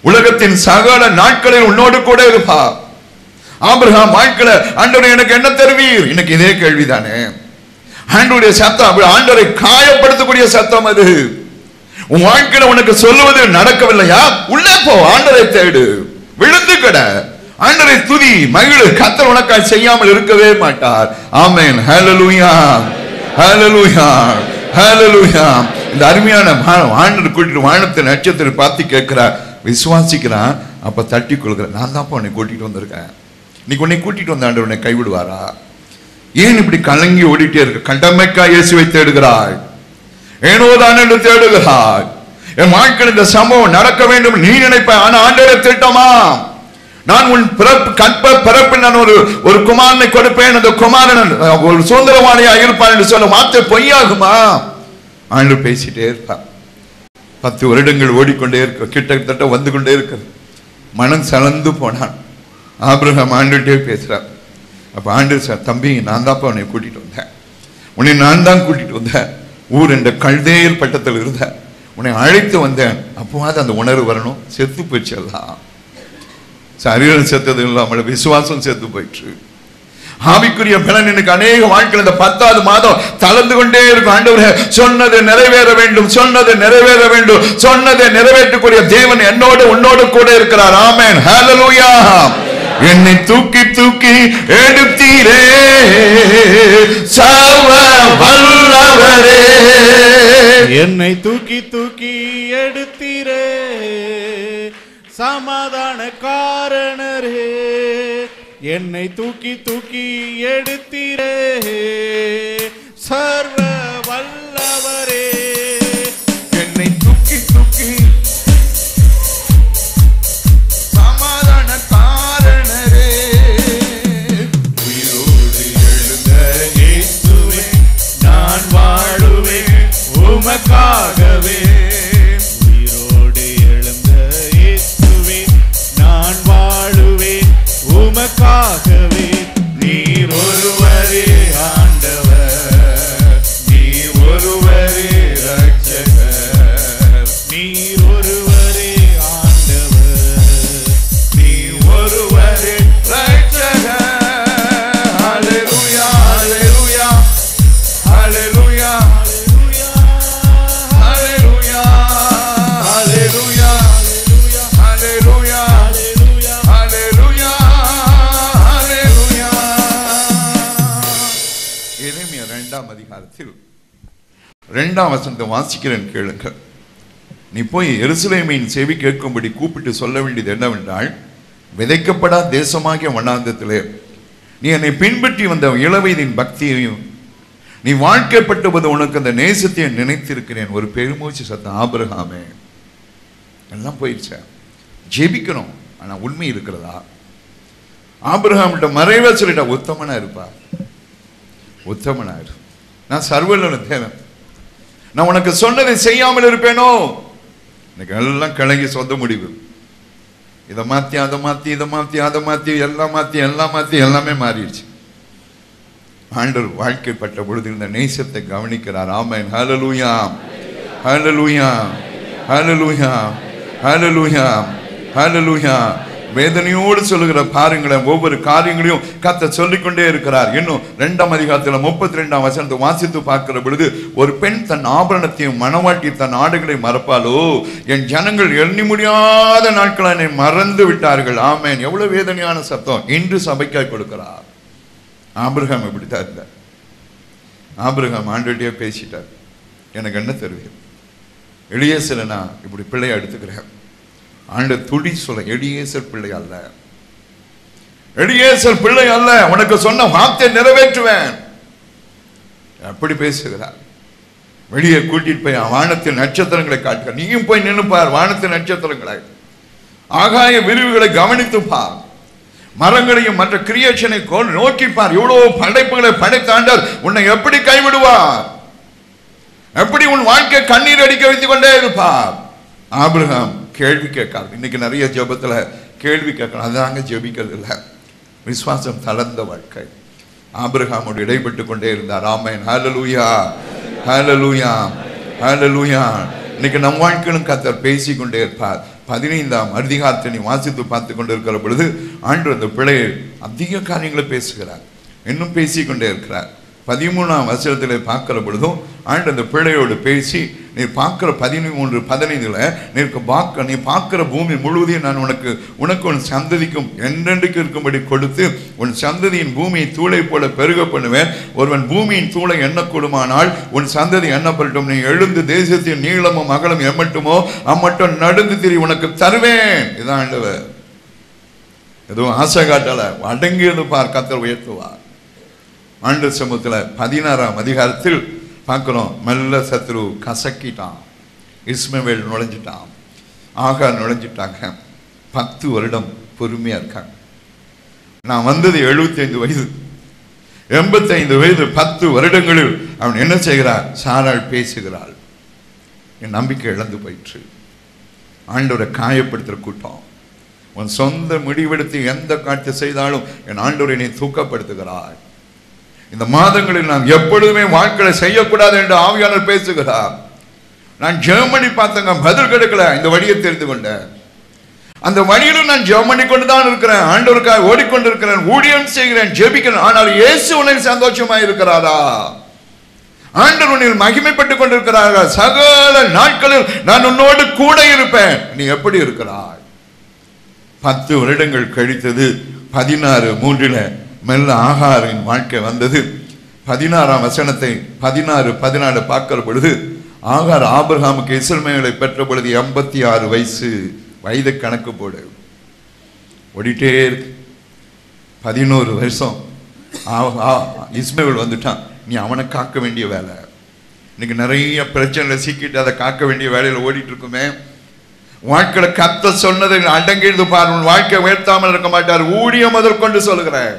S2: உலகத்தின் சகல நாட்களில் உன்னோடு கூட இருப்பார் ஆபிரகாம் வாழ்க்கையில ஆண்டவரே எனக்கு என்ன தருவீர் இன்னைக்கு இதே கேள்விதானே ஆண்டவருடைய சத்தம் அப்படி ஆண்டவரை காயப்படுத்தக்கூடிய சத்தம் அது உன் வாழ்க்கையில உனக்கு சொல்லுவது நடக்கவில்லையா உள்ளே போ ஆண்டரை தேடு விழுந்து கிட ஆண்டரை துதி மகிழு கத்தர் உனக்காய் செய்யாமல் இருக்கவே மாட்டார் ஆமென் ஹalleluya ஹalleluya ஹalleluya இந்த அருமையான வா- ஆண்டவர் கூட்டிட்டு வானத்தை நட்சத்திர பார்த்து கேட்கிறார் விசுவாசிக்கிறான் அப்ப தட்டி கொள்கிறார் நான் தான் உன்னை கூட்டிட்டு வந்திருக்கேன் இன்னைக்கு உன்னை கூட்டிட்டு வந்த ஆண்டவர் உன்னை கைவிடுவாரா ஏன் இப்படி கலங்கி ஓடிட்டே இருக்க கடமைக்கா இயேசுவை தேடுகிறாய் ஏனோ தான் என்று தேடுகிறாய் என் வாழ்க்கையில் இந்த சம்பவம் நடக்க வேண்டும் நீ நினைப்ப ஆனா ஆண்டவரை திட்டமா நான் உன் பிறப்பு கற்ப பிறப்பில் நான் ஒரு ஒரு குமாரனை கொடுப்பேன் அந்த குமாரன் ஒரு சுதந்திரவாணியா இருப்பான் என்று சொல்ல வார்த்தை பொய்யாகுமா ஆண்டு பேசிட்டே இருப்பான் பத்து வருடங்கள் ஓடிக்கொண்டே இருக்க கிட்டத்தட்ட வந்து கொண்டே இருக்கு மனம் சலந்து போனான் ஆபிரகாம் ஆண்டுகிட்டே பேசுறார் அப்ப ஆண்டு சார் தம்பி நான் தான்ப்பா உன்னை கூட்டிட்டு வந்தேன் உன்னை நான் தான் கூட்டிட்டு வந்தேன் ஊர் என்ற கல்தேயல் பட்டத்தில் இருந்த உன்னை அழைத்து வந்தேன் அப்போவாது அந்த உணர்வு வரணும் செத்து போயிடுச்சு எல்லாம் சரீரம் செத்தது இல்லாமல் விசுவாசம் செத்து போயிற்று ஆவிக்குரிய பலன் எனக்கு அநேக வாழ்க்கையில் இந்த பத்தாவது மாதம் தளர்ந்து கொண்டே இருக்கும் ஆண்டவரே சொன்னது நிறைவேற வேண்டும் சொன்னது நிறைவேற வேண்டும் சொன்னதை நிறைவேற்றக்கூடிய தேவன் என்னோடு உன்னோடு கூட இருக்கிறார் ஆமென் ஹalleluya என்னை தூக்கி தூக்கி எடுத்தீரே சர்வ வல்லவரே
S3: என்னை தூக்கி தூக்கி எடுத்தீரே சமாதான காரணரே என்னை தூக்கி தூக்கி எடுத்தீரே சர்வ வல்லவரே
S2: என்னை தூக்கி தூக்கி சமாதான காரணரே
S3: உயிரோடு எழுந்த இயேசுவே நான் வாழுவேன் உமக்காகவே உயிரோடு எழுந்த இயேசுவே நான் வாழுவேன் உமக்காகவே நீர் ஒருவரே ஆண்டவர் நீர் ஒருவரே ரட்சகர் நீர் ஒருவரே ஆண்டவர் நீர் ஒருவரே
S2: ரட்சகர். ஹalleluya, ஹalleluya, ஹalleluya, ஹalleluya, ஹalleluya, ஹalleluya, ஹalleluya, ஹalleluya. எரேமியா இரண்டாம் அதிகாரத்தில் இரண்டாம் வசனத்தை வாசிக்கிறேன் கேளுங்க நீ போய் எருசலேமின் செவி கேட்கும்படி கூப்பிட்டு சொல்ல வேண்டியது என்னவென்றால் விதைக்கப்படா தேசமாகிய வண்ணாந்தத்திலே நீ என்னை பின்பற்றி வந்த இளவயதின் பக்தியையும் நீ வாழ்க்கைப்பட்டபோது உனக்கு அந்த நேசத்தையும் நினைத்திருக்கிறேன் ஒரு பெருமூச்சு சத்தம் ஆபிரகாமே எல்லாம் போயிடுச்சா ஜெபிக்கணும் ஆனா உண்மை இருக்கிறதா ஆபிரகாம்கிட்ட மறைவா சொல்லிட்டா உத்தமனா இருப்பா உத்தமனா இரு நான் சர்வலன தேவன் நான் உனக்கு சொன்னதை செய்யாமல் இருப்பேனோ எனக்கு எல்லாம் கிளங்கி சொந்த முடிவு இதை மாத்தி அதை மாத்தி இதை மாத்தி அதை மாத்தி எல்லாம் மாத்தி எல்லாம் மாத்தி எல்லாமே மாறிடுச்சு ஆண்டவர் வாழ்க்கைப்பட்ட பொழுது இந்த நேசத்தை கவனிக்கிறார் ஆமென் ஹalleluya ஹalleluya ஹalleluya ஹalleluya ஹalleluya வேதனையோடு சொல்லுகிற பாருங்களேன் ஒவ்வொரு காரியங்களையும் கத்த சொல்லிக்கொண்டே இருக்கிறார் இன்னும் ரெண்டாம் அதிகாரத்தில் முப்பத்தி ரெண்டாம் வசனத்தை வாசித்து பார்க்கிற பொழுது ஒரு பெண் தன் ஆபரணத்தையும் மனவாட்டி தன் ஆடுகளை மறப்பாலோ என் ஜனங்கள் எண்ணி முடியாத நாட்கள் என்னை மறந்து விட்டார்கள் ஆமென் எவ்வளவு வேதனையான சத்தம் இன்று சபைக்காய் கொடுக்கிறார் ஆபிரகாம் இப்படித்தான் இருந்தார் ஆபிரகாம் ஆண்டுகிட்டே பேசிட்டார் எனக்கு என்ன தருவீர் எளியேசரை நான் இப்படி பிள்ளையை எடுத்துக்கிறேன் ஆண்டு துடி சொல்ல எளியேசர் பிள்ளை அல்ல எளியேசர் பிள்ளை அல்ல உனக்கு சொன்ன வார்த்தை நிறைவேற்றுவேன் அப்படி பேசுகிறார் வெளியே கூட்டிட்டு போய் வானத்தின் நட்சத்திரங்களை காட்டுக நீயும் போய் நின்னு பார் வானத்தின் நட்சத்திரங்களை ஆகாய விரிவுகளை கவனித்து பார் மரங்களையும் மற்ற கிரியேஷனை நோக்கி பார் எவ்வளவு படைப்புகளை படைத்தாண்டால் உன்னை எப்படி கைவிடுவார் எப்படி உன் வாழ்க்கை கண்ணீர் அடிக்க வைத்துக் கொண்டே இருப்பார் ஆபிரகாம் கேள்வி கேட்கார் இன்னைக்கு நிறைய ஜெபத்துல கேள்வி கேட்கணும் அதாங்க ஜெபிக்கிறது இல்லை விசுவாசம் தளர்ந்த வாழ்க்கை ஆபிரகாமோடு இடைப்பட்டு கொண்டே இருந்தார் ஆமேன் ஹalleluya ஹalleluya ஹalleluya இன்னைக்கு நம் வாழ்க்கையிலும் கத்தர் பேசிக்கொண்டே இருப்பார் பதினைந்தாம் அதிகாரத்தை நீ வாசித்து பார்த்து கொண்டு இருக்கிற பொழுது ஆண்டு அந்த பிள்ளையை அதிக காரியங்களை பேசுகிறார் இன்னும் பேசிக்கொண்டே இருக்கிறார் பதிமூணாம் வசனத்தில் பார்க்கிற பொழுதும் ஆண்டு அந்த பிள்ளையோடு பேசி நீ பார்க்கிற பதிமூன்று பதினைந்துல நீ பார்க்க நீ பார்க்கிற பூமி முழுவதையும் நான் உனக்கு உனக்கு உன் சந்ததிக்கும் என்றென்றைக்கு இருக்கும்படி கொடுத்து உன் சந்ததியின் பூமியை தூளை போல பெருக பண்ணுவேன் ஒருவன் பூமியின் தூளை எண்ணக்கூடுமானால் உன் சந்ததி எண்ணப்படட்டும் நீ எழுந்து தேசத்தின் நீளமும் அகலம் எம்மட்டுமோ அம்மட்டும் நடந்து திரி உனக்கு தருவேன் இதான் ஆண்டவர் எதுவும் ஆசை காட்டல அடங்கியது பார் கத்தர் உயர்த்துவார் ஆண்டு சமூகத்தில் பதினாறாம் அதிகாரத்தில் பார்க்கிறோம் மெல்ல சத்ரு கசக்கிட்டான் இஸ்மவேல் நுழைஞ்சிட்டான் ஆகார் நுழைஞ்சிட்டாங்க பத்து வருடம் பொறுமையா இருக்காங்க நான் வந்தது 75 வயது எண்பத்தைந்து வயது பத்து வருடங்களில் அவன் என்ன செய்கிறார் சாராள் பேசுகிறாள் என் நம்பிக்கை இழந்து போயிற்று ஆண்டவரை காயப்படுத்துகிற கூட்டம் உன் சொந்த முடிவெடுத்து எந்த காட்சி செய்தாலும் என் ஆண்டவரை நீ தூக்கப்படுத்துகிறாய் இந்த மாதங்களில் நாம் எப்பொழுதுமே வாழ்க்கையை செய்யக்கூடாது என்று ஆவியாளர் பேசுகிறார் நான் ஜெர்மனி பார்த்தங்க பதில் கிடைக்கல இந்த வழியை தெரிந்து கொண்டேன் அந்த வழியிலும் நான் ஜெர்மனி கொண்டு தான் இருக்கிறேன் ஆண்டவருக்காக ஓடிக்கொண்டிருக்கிறேன் ஊழியம் செய்கிறேன் ஜெபிக்கிறேன் ஆனால் இயேசு உன்னில் சந்தோஷமா இருக்கிறாரா ஆண்டவர் உன்னில் மகிமைப்பட்டுக் கொண்டிருக்கிறாரா சகல நாட்களில் நான் உன்னோடு கூட இருப்பேன் நீ எப்படி இருக்கிறாய் பத்து வருடங்கள் கழித்தது பதினாறு மூன்றில மெல்ல ஆகாரின் வாழ்க்கை வந்தது பதினாறாம் வசனத்தை பதினாறு பதினாலு பார்க்கிற பொழுது ஆகார் ஆபிரகாமுக்கு இஸ்ரமேலை பெற்ற பொழுது எண்பத்தி ஆறு வயசு வயது கணக்கு போடு ஓடிட்டே இருக்கு பதினோரு வருஷம் ஆ- ஆ- இஸ்மேல் வந்துட்டான் நீ அவனை காக்க வேண்டிய வேலை இன்னைக்கு நிறைய பிரச்சனைகளை சிக்கிட்டு அதை காக்க வேண்டிய வேலையில ஓடிட்டு இருக்குமே வாழ்க்கையில கத்த சொன்னதை அடங்கிருந்து பார் உன் வாழ்க்கை உயர்த்தாமல் இருக்க மாட்டார் ஊழியம் முதற்கொண்டு சொல்கிறேன்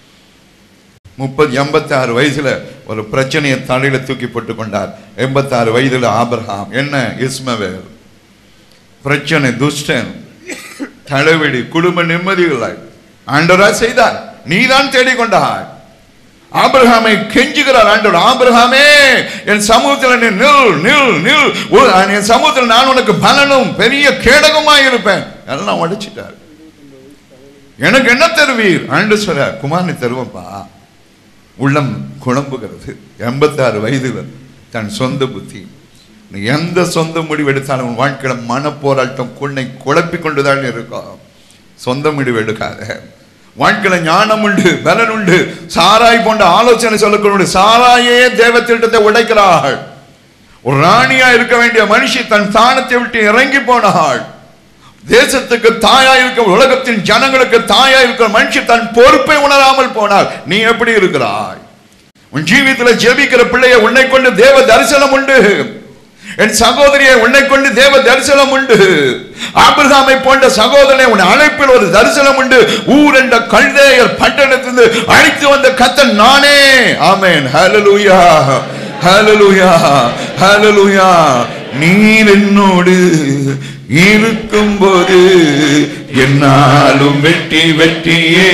S2: முப்பது எண்பத்தி ஆறு வயசுல ஒரு பிரச்சனையை தலையில தூக்கி போட்டு கொண்டார் எண்பத்தி ஆறு வயதுல ஆபிரகாம் என்ன இஸ்மவேல் பிரச்சனை துஷ்டன் தலைவலி குடும்ப நிம்மதி இல்லை ஆண்டவரா செய்தார் நீதான் தேடிக்கொண்டாய் ஆபிரகாமை கெஞ்சுகிறார் ஆண்டவர் ஆபிரகாமே என் சமூகத்தில் நீ நில் நில் நில் ஒரு- என் சமூகத்தில் நான் உனக்கு பலனும் பெரிய கேடகமாய் இருப்பேன் எல்லாம் உடைச்சிட்டார் எனக்கு என்ன தருவீர் ஆண்டு சொல்ற குமாரனை தருவப்பா உள்ளம் குழம்புகிறது எண்பத்தாறு வயதுல தன் சொந்த புத்தி நீ எந்த சொந்த முடிவு எடுத்தாலும் உன் வாழ்க்கையில மனப்போராட்டம் குன்னை குழப்பிக் கொண்டுதான் இருக்கும் சொந்த முடிவு எடுக்காத வாழ்க்கையில ஞானம் உண்டு பலன் உண்டு சாராய் போன்ற ஆலோசனை சொல்லக்கூடிய சாராயே தேவ திட்டத்தை உடைக்கிறாள் ஒரு ராணியா இருக்க வேண்டிய மனுஷி தன் ஸ்தானத்தை விட்டு இறங்கி போனாள் தேசத்துக்கு தாயா இருக்க உலகத்தின் ஜனங்களுக்கு தாயா இருக்கிற மனுஷி தன் பொறுப்பை உணராமல் போனாள் நீ எப்படி இருக்கிறாய் உன் ஜீவியத்தில் ஜெபிக்கிற பிள்ளையை உன்னை கொண்டு தேவ தரிசனம் உண்டு என் சகோதரியை உன்னை கொண்டு தேவ தரிசனம் உண்டு ஆபிரகாமை போன்ற சகோதரனை உன் அழைப்பில் ஒரு தரிசனம் உண்டு ஊர் என்ற கல்தேயர் பட்டணத்திலிருந்து அழைத்து வந்த கத்தன் நானே ஆமென் ஹalleluya ஹalleluya ஹalleluya நீர் என்னோடு இருக்கும்போது என்னாலும் வெற்றி வெற்றியே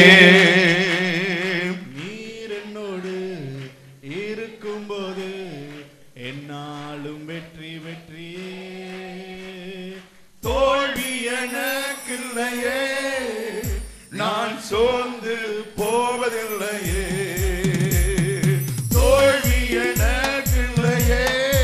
S3: நீர் என்னோடு இருக்கும்போது என்னாலும் வெற்றி வெற்றியே தோல்வி எனக்கில்லையே நான் சோர்ந்து போவதில்லையே தோல்வி எனக்கில்லையே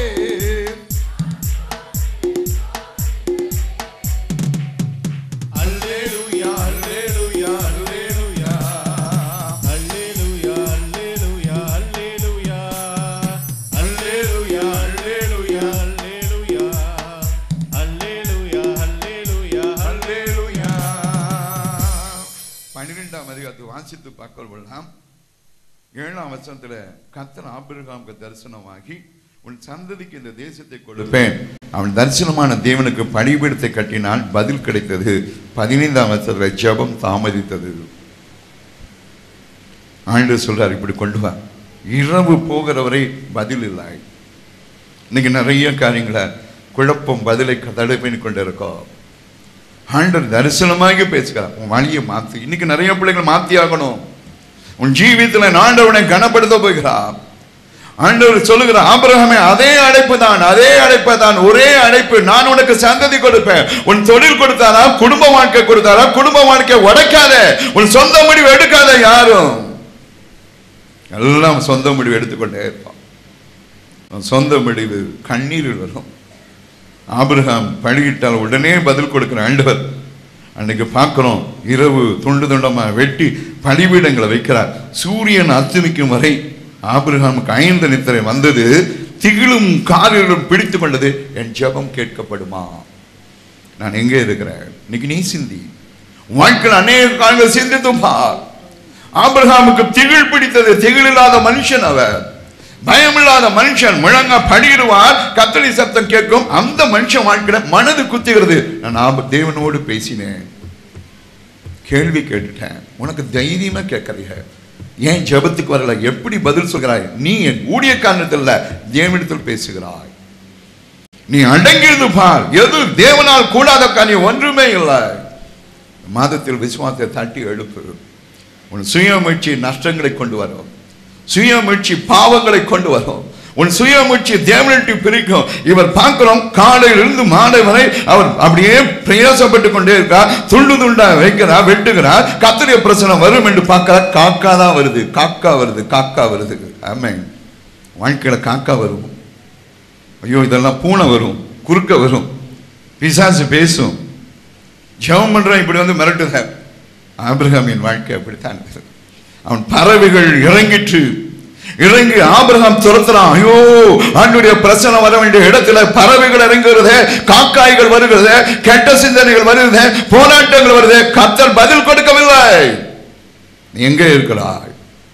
S3: அல்லேலூயா அல்லேலூயா அல்லேலூயா அல்லேலூயா அல்லேலூயா அல்லேலூயா அல்லேலூயா அல்லேலூயா அல்லேலூயா அல்லேலூயா அல்லேலூயா
S2: அல்லேலூயா பன்னிரெண்டாம் அதிகாரத்தை வாசித்து பார்க்கலாம் ஏழாம் வசனத்துல கத்தன் ஆபிரகாமுக்கு தரிசனமாகி உன் சந்ததிக்கு இந்த தேசத்தை கொடுப்பேன் அவன் தரிசனமான தேவனுக்கு பலிபீடத்தை கட்டினால் பதில் கிடைத்தது பதினைந்தாம் வசனத்துல ஜெபம் தாமதித்தது ஆண்டு சொல்றார் இப்படி கொண்டு வா இரவு போகிற வரை பதில் இல்லை இன்னைக்கு நிறைய காரியங்களை குழப்பம் பதிலை தடை பண்ணி கொண்டு இருக்கோம் ஆண்டவர் தரிசனமாகி பேசுகிறார் உன் வழியை மாத்து இன்னைக்கு நிறைய பிள்ளைகள் மாத்தி ஆகணும் உன் ஜீவியத்தில் ஆண்டவனை கனப்படுத்த போகிறார் ஆண்டவர் சொல்லுகிற ஆபிரகாமே அதே அழைப்பு தான் அதே அழைப்பு தான் ஒரே அழைப்பு நான் உனக்கு சந்ததி கொடுப்பேன் உன் தொழில் கொடுத்தாரா குடும்ப வாழ்க்கை கொடுத்தாரா குடும்ப வாழ்க்கை உடைக்காத உன் சொந்த முடிவு எடுக்காத யாரும் எல்லாம் சொந்த முடிவு எடுத்துக்கொண்டே இருப்பான் அவன் சொந்த முடிவு கண்ணீரில் வரும் ஆபிரகாம் பழகிட்டால் உடனே பதில் கொடுக்கிற ஆண்டவர் அன்னைக்கு பார்க்கிறோம் இரவு துண்டு துண்டமா வெட்டி பலிபீடங்களை வைக்கிறார் சூரியன் அஸ்தமிக்கும் வரை ஆபிரகாமுக்கு ஐந்து நித்திரை வந்தது திகிலும் காரிலும் பிடித்து கொண்டது என் ஜெபம் கேட்கப்படுமா நான் எங்கே இருக்கிறேன் இன்னைக்கு நீ சிந்தி வாழ்க்கையில் அநேக காலங்கள் சிந்தித்து பார் ஆபிரகாமுக்கு திகில் பிடித்தது திகில் இல்லாத மனுஷன் அவர் பயமில்லாத மனுஷன் முழங்க படியிடுவார் கத்தளி சத்தம் கேட்கும் அந்த மனுஷன் வாழ்க்கையில மனது குத்துகிறது நான் ஆப- தேவனோடு பேசினேன் கேள்வி கேட்டுட்டேன் உனக்கு தைரியமா கேட்கறீங்க ஏன் ஜெபத்துக்கு வரல எப்படி பதில் சொல்கிறாய் நீ என் ஊழியக்காரத்தில் இல்ல தேவனிடத்தில் பேசுகிறாய் நீ அடங்கியிருந்து பார் எது தேவனால் கூடாத காரியம் ஒன்றுமே இல்லை மாதத்தில் விசுவாசத்தை தட்டி எழுப்பு உன் சுயமுயற்சி நஷ்டங்களை கொண்டு வரும் சுயமுயற்சி பாவங்களை கொண்டு வரும் உன் சுயமுயற்சி தேவனிட்டு பிரிக்கும் இவர் பார்க்கிறோம் காலையிலிருந்து மாலை வரை அவர் அப்படியே பிரயாசப்பட்டு கொண்டே இருக்கார் துண்டு துண்டா வைக்கிறார் வெட்டுகிறார் கத்திரிய பிரச்சனை வரும் என்று பார்க்கிறார் காக்கா தான் வருது காக்கா வருது காக்கா வருது ஆமென் வாழ்க்கையில காக்கா வரும் ஐயோ இதெல்லாம் பூனை வரும் குறுக்க வரும் பிசாசு பேசும் ஜெபம் பண்றான் இப்படி வந்து மிரட்டுத ஆபிரகாமின் வாழ்க்கை அப்படித்தான் இருக்குது அவன் பறவைகள் இறங்கிற்று இறங்கி ஆபிரகாம் துரத்துறான் ஐயோ ஆண்டுடைய பிரச்சனை வர வேண்டிய இடத்துல பறவைகள் இறங்குகிறது காக்காய்கள் வருகிறது கெட்ட சிந்தனைகள் வருகிறது போராட்டங்கள் வருது கர்த்தர் பதில் கொடுக்கவில்லை நீ எங்கே இருக்கிறாய்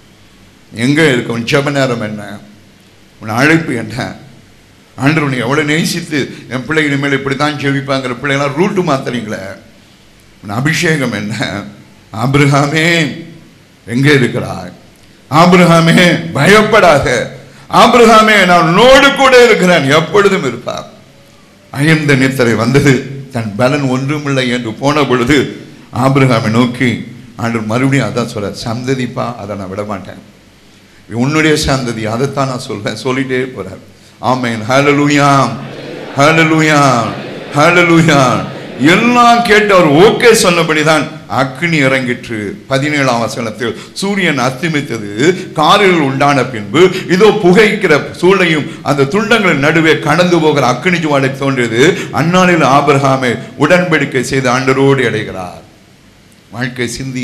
S2: எங்கே இருக்க உன் ஜெப நேரம் என்ன உன் அழைப்பு என்ன ஆண்டவர் உன்னை எவ்வளவு நேசித்து என் பிள்ளை இனிமேல் இப்படி தான் ஜெபிப்பாங்கிற பிள்ளைகளாம் ரூட்டு மாத்துறீங்களே உன் அபிஷேகம் என்ன ஆபிரகாமே எங்கே இருக்கிறாய் ஆபிரகாமே பயப்படாத ஆபிரகாமே நான் உன்னோடு கூட இருக்கிறேன் எப்பொழுதும் இருப்பார் அயர்ந்த நித்திரை வந்தது தன் பலன் ஒன்றுமில்லை என்று போன பொழுது ஆபிரகாமை நோக்கி ஆண்டவர் மறுபடியும் அதான் சொல்ற சந்ததிப்பா அதை நான் விட மாட்டேன் உன்னுடைய சந்ததி அதைத்தான் நான் சொல்றேன் சொல்லிட்டே போறேன் ஆமென் ஹalleluya ஹalleluya ஹalleluya எல்லாம் கேட்டு அவர் ஓகே சொன்னபடிதான் அக்னி இறங்கிற்று பதினேழாம் வசனத்தில் சூரியன் அஸ்தமித்தது காரில் உண்டான பின்பு இதோ புகைக்கிற சூளையும் அந்த துண்டங்களின் நடுவே கடந்து போகிற அக்னி ஜுவாலை தோன்றியது அந்நாளில் ஆபிரகாமை உடன்படிக்கை செய்து ஆண்டரோடு அடைகிறார் வாழ்க்கை சிந்தி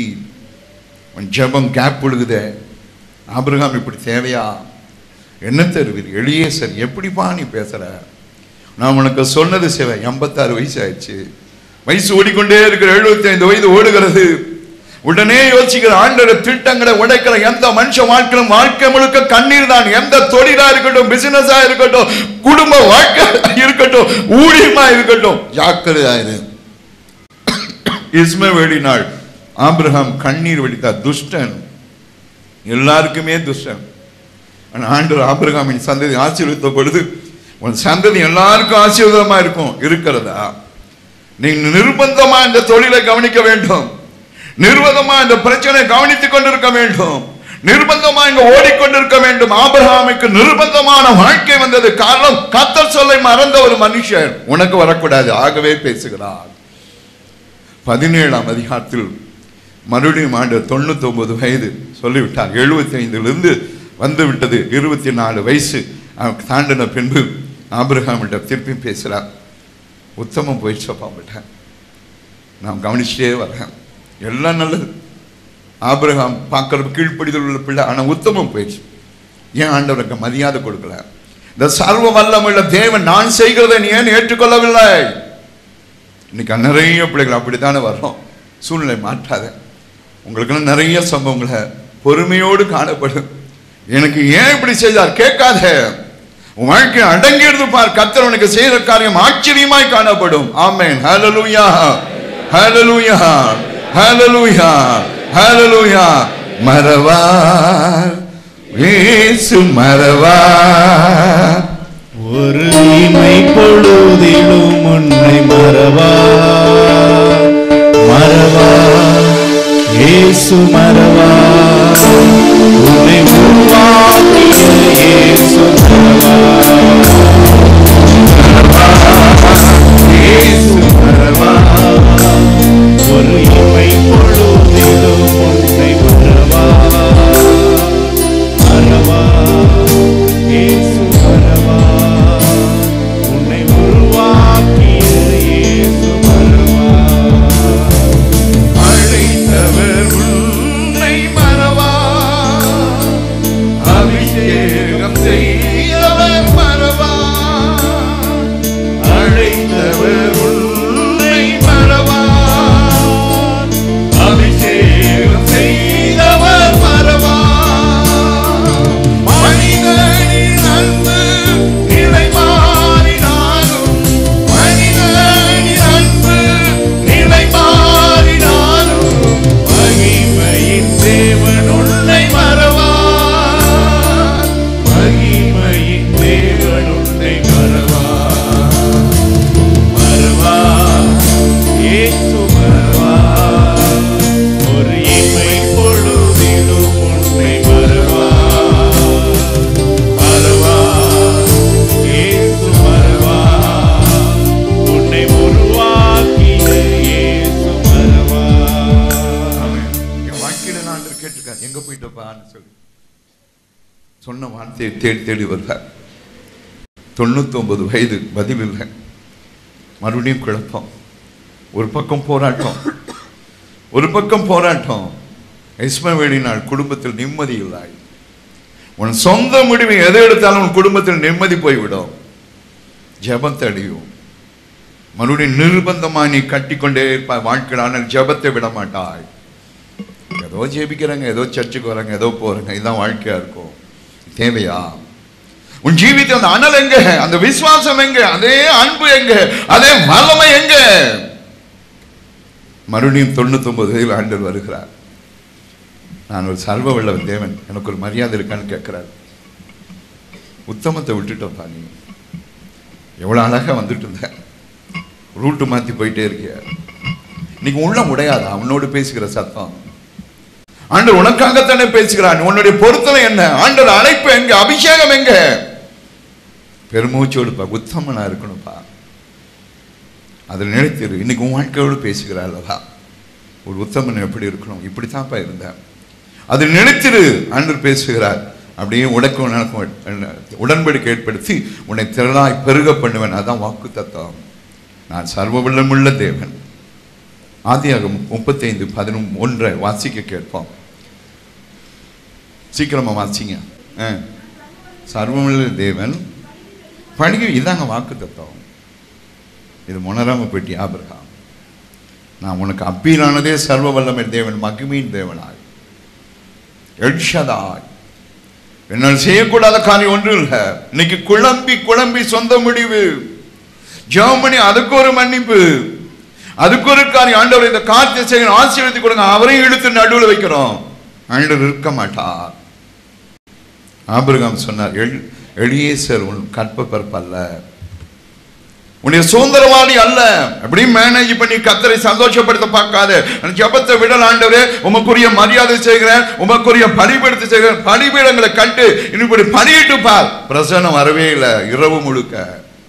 S2: உன் ஜெபம் கேப் விழுகுதே ஆபிரகாம் இப்படி தேவையா என்ன தருவீர் எளியேசர் எப்படிப்பா நீ பேசுற நான் உனக்கு சொன்னது சேவை எண்பத்தாறு வயசு ஆயிடுச்சு வயசு ஓடிக்கொண்டே இருக்கிற 75 வயது ஓடுகிறது உடனே யோசிக்கிற ஆண்டவர் திட்டங்களை உடைக்கிற எந்த மனுஷ வாழ்க்கையிலும் வாழ்க்கை முழுக்க கண்ணீர் தான் எந்த தொழிலா இருக்கட்டும் பிசினஸா இருக்கட்டும் குடும்ப வாழ்க்கை இருக்கட்டும் ஊழியமா இருக்கட்டும் ஜாக்கிரதையாயிரு இஸ்மவேலி நாள் ஆபிரகாம் கண்ணீர் வடித்தார் துஷ்டன் எல்லாருக்குமே துஷ்டன் ஆனா ஆண்டவர் ஆபிரகாமின் சந்ததி ஆசீர்வதித்த பொழுது உன் சந்ததி எல்லாருக்கும் ஆசீர்வாதமா இருக்கும் இருக்கிறதா நீ நிர்பந்தமா இந்த தொழிலை கவனிக்க வேண்டும் நிர்பந்தமா இந்த பிரச்சனை கவனித்துக் கொண்டிருக்க வேண்டும் நிர்பந்தமா இங்க ஓடிக்கொண்டிருக்க வேண்டும் ஆபிரகாமுக்கு நிர்பந்தமான வாழ்க்கை வந்தது காரணம் கத்தர் சொல்லை மறந்த ஒரு மனுஷன் உனக்கு வரக்கூடாது ஆகவே பேசுகிறார் பதினேழாம் அதிகாரத்தில் மறுபடியும் ஆண்டு தொண்ணூத்தி ஒன்பது வயது சொல்லிவிட்டார் எழுபத்தி ஐந்திலிருந்து வந்து விட்டது இருபத்தி நாலு வயசு அவன் தாண்டின பின்பு ஆபிரகாமிட்ட திருப்பி பேசுகிறார் உத்தமம் போயிடுச்சப்பா அவங்கள்ட்ட நான் கவனிச்சுட்டே வரேன் எல்லாம் நல்லது ஆபிரகாம் பார்க்கறது கீழ்ப்படிதல் உள்ள பிள்ளை ஆனால் உத்தமம் போயிடுச்சு ஏன் ஆண்டவருக்கு மரியாதை கொடுக்கல இந்த சர்வ வல்லமுள்ள தேவன் நான் செய்கிறதை நீ ஏன் ஏற்றுக்கொள்ளவில்லை இன்னைக்கு நிறைய பிள்ளைகள் அப்படித்தானே வர்றோம் சூழ்நிலை மாற்றாத உங்களுக்கெல்லாம் நிறைய சம்பவங்களை பொறுமையோடு காணப்படும் எனக்கு ஏன் இப்படி செய்தார் கேட்காத உன் வாழ்க்கை அடங்கி இருந்து பார் கர்த்தர் உனக்கு செய்த காரியம் ஆச்சரியமாய் காணப்படும் ஆமென் ஹalleluya ஹalleluya ஹalleluya ஹalleluya மறவார் இயேசு மறவார்
S3: ஒரு இமை பொழுதிலும் உன்னை மறவா மறவா இயேசு மறவா உன்னை உருவாக்கிய இயேசு
S2: இயேசு மறவா
S3: ஒரு இமை பொழுதிலும் உன்னை மறவா மறவா இயேசு மறவா உன்னை உருவாக்கிய இயேசு மறவா
S2: அழைத்தவர் உன்னை மறவா அபிஷேகம் செய்தவர் மறவா அழைத்தவர் உன்னை மறவா அபிஷேகம் செய்தவர் மறவா மனிதனின் அன்பு நிலை மாறினாலும் மனிதனின் அன்பு நிலை மாறினாலும் மகிமையின் தேவன் உன்னை மறவா மகிமையின் தேவன் உன்னை மறவா
S3: மறவா இயேசு மறவா ஒரு இமை பொழுதிலும் உன்னை மறவா மறவா இயேசு மறவா உன்னை உருவாக்கிய இயேசு மறவா
S2: என் வாழ்க்கையில நான் ஆண்டவர் கேட்டிருக்கார் எங்க போயிட்டப்பான்னு சொல்லி சொன்ன வார்த்தையை தேடி தேடி வருவார் தொண்ணூத்தொன்பது வயது பதில் இல்லை மறுபடியும் குழப்பம் ஒரு பக்கம் போராட்டம் ஒரு பக்கம் போராட்டம் இஸ்மவேலினால் குடும்பத்தில் நிம்மதி இல்லை உன் சொந்த முடிவு எதை எடுத்தாலும் உன் குடும்பத்தில் நிம்மதி போய்விடும் ஜெபத்தை அடியும் மறுபடியும் நிர்பந்தமா நீ கட்டிக்கொண்டே இருப்பாய் வாழ்க்கையில் ஆனால் ஜெபத்தை விட மாட்டாய் ஏதோ ஜெபிக்கிறாங்க ஏதோ சர்ச்சுக்கு வராங்க ஏதோ போறாங்க இதுதான் வாழ்க்கையா இருக்கும் தேவையா உன் ஜீவிதம் அந்த அனல் எங்க அந்த விசுவாசம் எங்க அதே அன்பு எங்க அதே வல்லமை எங்க மறுபடியும் தொண்ணூத்தி ஒன்பது வயதில் ஆண்டவர் வருகிறார் நான் ஒரு சர்வ வல்லவன் தேவன் எனக்கு ஒரு மரியாதை இருக்கான்னு கேட்கிறார் உத்தமத்தை விட்டுட்டோம்ப்பா நீ எவ்வளவு அழகா வந்துட்டு இருந்த ரூட்டு மாத்தி போயிட்டே இருக்கிய இன்னைக்கு உள்ள உடையாதா உன்னோடு பேசுகிற சத்தம் ஆண்டவர் உனக்காகத்தானே பேசுகிறான் உன்னுடைய பொருத்தனை என்ன ஆண்டவர் அழைப்பு எங்க அபிஷேகம் எங்க பெருமூச்சோடுப்பா உத்தமனா இருக்கணும்ப்பா அதில் நினைத்திரு இன்னைக்கு உன் வாழ்க்கையோடு பேசுகிறார் அல்லவா ஒரு உத்தமன் எப்படி இருக்கணும் இப்படித்தான்ப்பா இருந்தேன் அதில் நினைத்திரு ஆண்டவர் பேசுகிறார் அப்படியே உனக்கும் எனக்கும் உடன்படிக்கை ஏற்படுத்தி உன்னை திரளாய் பெருக பண்ணுவேன் அதான் வாக்கு தத்துவம் நான் சர்வ வல்லமுள்ள தேவன் ஆதியாக முப்பத்தைந்து பதினொன்று ஒன்றை வாசிக்க கேட்போம் சீக்கிரமா வாசிங்க ஆ. சர்வமுள்ள தேவன் பணிக இதாங்க வாக்கு தத்துவம் இது முனராம பெட்டி ஆபிரகாம் நான் உனக்கு அப்பீலானதே சர்வ வல்லமை தேவன் மகிமையின் தேவனாய் எட்ஷதாய் என்னால் செய்யக்கூடாத காரியம் ஒன்றும் இல்லை இன்னைக்கு குழம்பி குழம்பி சொந்த முடிவு ஜெர்மனி அதுக்கு ஒரு மன்னிப்பு அதுக்கு ஒரு காரியம் ஆண்டவர் இந்த காரியத்தை செய்யணும் ஆசீர்வதித்து கொடுங்க அவரையும் இழுத்து நடுவில் வைக்கிறோம் ஆண்டவர் இருக்க மாட்டார் ஆபிரகாம் சொன்னார் எள் எளியேசர் உன் கற்ப பரப்பல்ல உன்னுடைய சுதந்திரவாதி அல்ல எப்படி மேனேஜ் பண்ணி கத்தரை சந்தோஷப்படுத்த பார்க்காத நான் ஜெபத்தை விடல் ஆண்டவரே உமக்குரிய மரியாதை செய்கிறேன் உமக்குரிய பலிபீடத்தை செய்கிறேன் பலிபீடங்களை கண்டு இப்படி பலியிட்டு பார் பிரசனம் வரவே இல்லை இரவு முழுக்க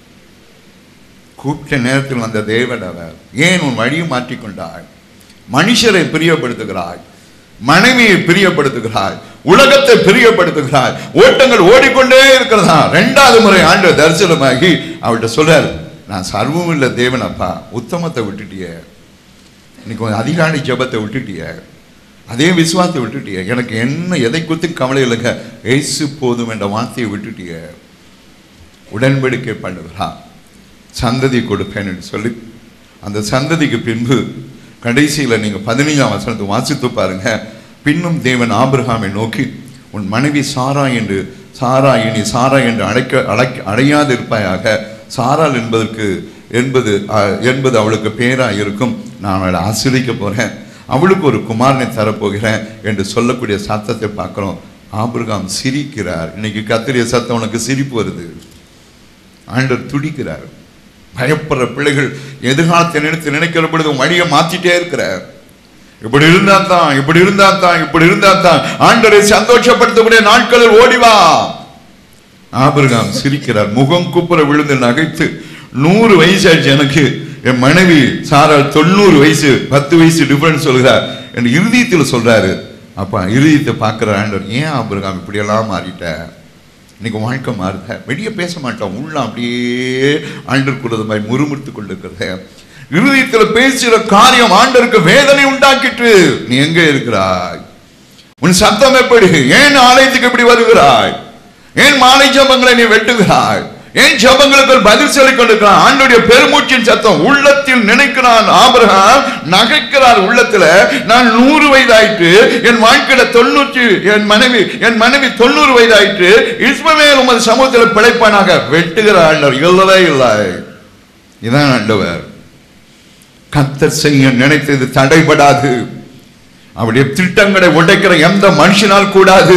S2: கூப்பிட்ட நேரத்தில் வந்த தேவன் அவர் ஏன் உன் வழியை மாற்றிக்கொண்டாய் மனுஷரை பிரியப்படுத்துகிறாய் மனைவியை பிரியப்படுத்துகிறாய் உலகத்தை பிரியப்படுத்துகிறாய் ஓட்டங்கள் ஓடிக்கொண்டே இருக்கிறதா ரெண்டாவது முறை ஆண்டு தரிசனமாகி அவள்கிட்ட சொல்றார் நான் சர்வம் இல்ல தேவன் அப்பா உத்தமத்தை விட்டுட்டிய இன்னைக்கு கொஞ்சம் அதிகாலை ஜெபத்தை விட்டுட்டிய அதே விசுவாசத்தை விட்டுட்டிய எனக்கு என்ன எதை குறித்து கவலை இல்லைங்க ஏசு போதும் என்ற வார்த்தையை விட்டுட்டிய உடன்படிக்கை பண்ணுகிறான் சந்ததி கொடுப்பேன் என்று சொல்லி அந்த சந்ததிக்கு பின்பு கடைசியில் நீங்கள் பதினைஞ்சாம் வசனத்தை வாசித்து பாருங்க பின்னும் தேவன் ஆபிரகாமை நோக்கி உன் மனைவி சாரா என்று சாரா இனி சாரா என்று அழைக்க அழைக்க அடையாது இருப்பாயாக சாரால் என்பதற்கு என்பது அஹ், என்பது அவளுக்கு பேராக இருக்கும் நான் அவளை ஆசிரிக்க போகிறேன் அவளுக்கு ஒரு குமாரனை தரப்போகிறேன் என்று சொல்லக்கூடிய சத்தத்தை பார்க்குறோம் ஆபிரகாம் சிரிக்கிறார் இன்னைக்கு கத்திரிய சத்தம் உனக்கு சிரிப்பு வருது ஆண்டவர் துடிக்கிறார் பயப்படுற பிள்ளைகள் எதிர்காலத்தை நினைத்து நினைக்கிற பொழுது உன் வழியை மாத்திட்டே இருக்கிறார் இப்படி இருந்தா தான் இப்படி இருந்தா தான் இப்படி இருந்தா தான் ஆண்டவரை சந்தோஷப்படுத்தக்கூடிய நாட்களில் ஓடிவா ஆபிரகாம் சிரிக்கிறார் முகம் குப்புற விழுந்து நகைத்து நூறு வயசு ஆயிடுச்சு எனக்கு என் மனைவி சாரால் தொண்ணூறு வயசு பத்து வயசு டிஃபரன்ஸ் சொல்கிறார் என் இருதயத்தில் சொல்றாரு அப்பா இருதயத்தை பார்க்கிற ஆண்டவர் ஏன் ஆபிரகாம் இப்படியெல்லாம் மாறிட்ட இன்னைக்கு வாழ்க்கை மாறுத வெளியே பேச மாட்டோம் உள்ள அப்படியே ஆண்டருக்குள்ளது மாதிரி முறுமுறுத்து கொண்டிருக்கிறத இருதயத்தில் பேசுகிற காரியம் ஆண்டருக்கு வேதனை உண்டாக்கிட்டு நீ எங்க இருக்கிறாய் உன் சத்தம் எப்படி ஏன் ஆலயத்துக்கு இப்படி வருகிறாய் ஏன் மாலை ஜபங்களை நீ வெட்டுகிறாய் ஏன் ஜபங்களுக்கு ஒரு பதில் சொல்லிக் கொண்டிருக்கிறான் ஆண்டுடைய பெருமூச்சின் சத்தம் உள்ளத்தில் நினைக்கிறான் ஆபிரகாம் நகைக்கிறார் உள்ளத்துல நான் நூறு வயதாயிற்று என் வாழ்க்கையில தொண்ணூற்றி என் மனைவி என் மனைவி தொண்ணூறு வயதாயிற்று இஸ்மவேல் உமது சமூகத்தில் பிழைப்பானாக வெட்டுகிற ஆண்டவர் இல்லவே இல்லை இதான் ஆண்டவர் கத்தர் செய்ய நினைத்தது தடைபடாது அவருடைய திட்டங்களை உடைக்கிற எந்த மனுஷனால் கூடாது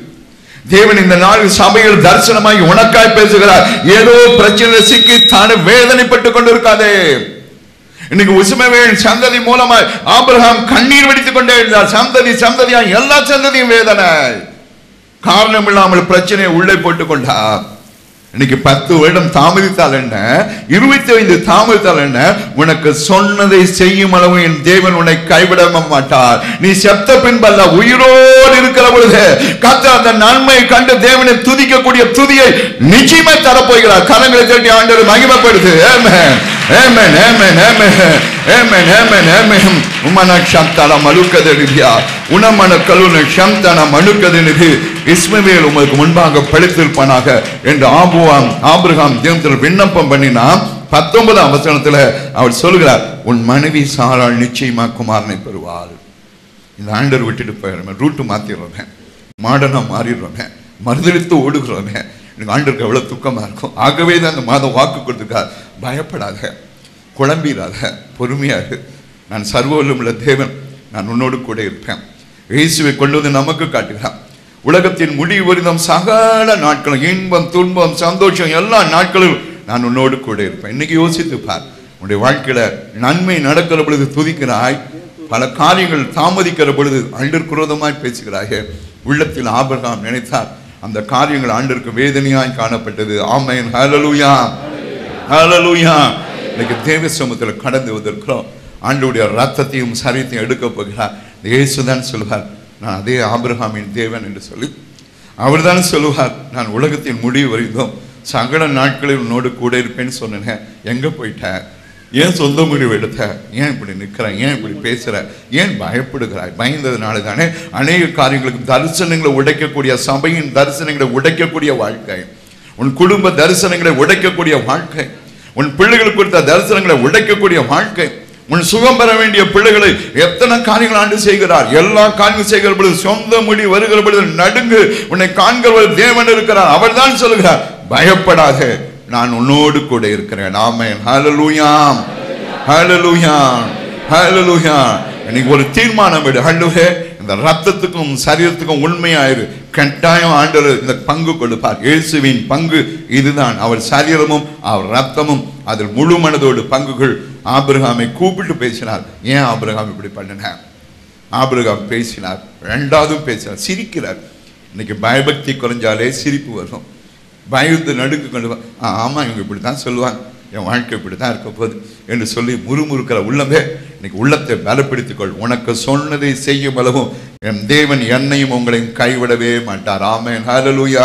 S2: தேவன் இந்த நாளில் சபையில் தரிசனமாய் உனக்காய் பேசுகிறார் ஏதோ பிரச்சனை சிக்கி தானே வேதனைப்பட்டுக் கொண்டிருக்காதே இன்னைக்கு உசுமவேல் சந்ததி மூலமாய் ஆபிரகாம் கண்ணீர் வடித்துக் கொண்டே இருந்தார் சந்ததி சந்ததியா எல்லா சந்ததியும் வேதனை காரணம் இல்லாமல் பிரச்சனையை உள்ளே போட்டுக் கொண்டார் இன்னைக்கு பத்து வருடம் தாமதித்தால் என்ன இருபத்தி ஐந்து தாமதித்தால் என்ன உனக்கு சொன்னதை செய்யும் அளவு என் தேவன் உன்னை கைவிட மாட்டார் நீ செத்த பின்பல்ல உயிரோடு இருக்கிற பொழுது கத்த அந்த நன்மையை கண்டு தேவனை துதிக்கக்கூடிய துதியை நிச்சயமா தரப்போகிறார் கரங்களை தட்டி ஆண்டவர் மகிமைப்படுது ஆமென் ஆமென் ஆமென் ஆமென் ஆமென் ஆமென் ஆமென் உமன சந்தன மலுக்கதெரியா உணமன கலுன சந்தன மனுக்கதெனிது இஸ்மவேல் உமக்கு முன்பாக பழித்திருப்பானாக என்று ஆபுவாம் ஆபிரகாம் தேவத்தில் விண்ணப்பம் பண்ணினா பத்தொன்பதாம் வசனத்துல அவர் சொல்கிறார் உன் மனைவி சாராள் நிச்சயமா குமாரனை பெறுவாள் இந்த ஆண்டர் விட்டுட்டு போயிடுறேன் ரூட்டு மாத்திடுறேன் மாடனா மாறிடுறேன் மறுதளித்து ஓடுகிறோமே எனக்கு ஆண்டருக்கு எவ்வளவு துக்கமா இருக்கும் ஆகவே தான் அந்த மாதம் வாக்கு கொடுத்துருக்கார் பயப்படாத குழம்பிடாத பொறுமையாக நான் சர்வவல்லமுள்ள தேவன் நான் உன்னோடு கூட இருப்பேன் இயேசுவை கொண்டு வந்து நமக்கு காட்டுகிறான் உலகத்தின் முடிவு வரிதம் சகல நாட்களும் இன்பம் துன்பம் சந்தோஷம் எல்லா நாட்களும் நான் உன்னோடு கூட இருப்பேன் இன்னைக்கு யோசித்து பார் உன்னுடைய வாழ்க்கையில நன்மை நடக்கிற பொழுது துதிக்கிறாய் பல காரியங்கள் தாமதிக்கிற பொழுது ஆண்டர் குரோதமாய் பேசுகிறாய் உள்ளத்தில் ஆபிரகாம் நினைத்தார் அந்த காரியங்கள் ஆண்டருக்கு வேதனையாய் காணப்பட்டது ஆமைன் ஹalleluya ஹalleluya இன்னைக்கு தேவ சமூகத்தில் கடந்து வந்திருக்கிறோம் ஆண்டவருடைய ரத்தத்தையும் சரீரத்தையும் எடுக்க போகிறார் இயேசுதான் சொல்வார் நான் அதே ஆபிரகாமின் தேவன் என்று சொல்லி அவர்தான் சொல்லுவார் நான் உலகத்தின் முடிவு வரைந்தோம் சகல நாட்களில் உன்னோடு கூட இருப்பேன்னு சொன்னேன் எங்க போயிட்ட ஏன் சொந்த முடிவு எடுத்த ஏன் இப்படி நிற்கிற ஏன் இப்படி பேசுற ஏன் பயப்படுகிறாய் பயந்ததுனால தானே அநேக காரியங்களுக்கு தரிசனங்களை உடைக்கக்கூடிய சபையின் தரிசனங்களை உடைக்கக்கூடிய வாழ்க்கை உன் குடும்ப தரிசனங்களை உடைக்கக்கூடிய வாழ்க்கை உன் பிள்ளைகளுக்கு கொடுத்த தரிசனங்களை உடைக்கக்கூடிய வாழ்க்கை உன் சுகம் பெற வேண்டிய பிள்ளைகளை எத்தனை காரியங்கள் ஆண்டு செய்கிறார் எல்லா காரியங்கள் செய்கிற பொழுது சொந்த முடி வருகிற பொழுது நடுங்கு உன்னை காண்கிறவர் தேவன் இருக்கிறார் அவர் தான் சொல்லுகிறார் பயப்படாத நான் உன்னோடு கூட இருக்கிறேன் ஆமென் ஹalleluya ஹalleluya ஹalleluya இன்னைக்கு ஒரு தீர்மானம் எடு ஆண்டவரே இந்த ரத்தத்துக்கும் சரீரத்துக்கும் உண்மையாயிரு கட்டாயம் ஆண்டவர் இந்த பங்கு கொடுப்பார் இயேசுவின் பங்கு இதுதான் அவர் சரீரமும் அவர் ரத்தமும் அதில் முழு மனதோடு பங்குகள் ஆபிரகாமை கூப்பிட்டு பேசினார் ஏன் ஆபிரகாம் இப்படி பண்ணினார் ஆபிரகாம் பேசினார் ரெண்டாவதும் பேசினார் சிரிக்கிறார் இன்னைக்கு பயபக்தி குறைஞ்சாலே சிரிப்பு வரும் பயந்து நடுக்கு கொண்டு வா- ஆ, ஆமா இவங்க இப்படி தான் சொல்லுவாங்க என் வாழ்க்கை இப்படி தான் இருக்க போகுது என்று சொல்லி முறுமுறுக்கிற உள்ளமே இன்னைக்கு உள்ளத்தை பலப்படுத்திக் கொள் உனக்கு சொன்னதை செய்யும் அளவும் என் தேவன் என்னையும் உங்களையும் கைவிடவே மாட்டார் ஆமென் ஹalleluya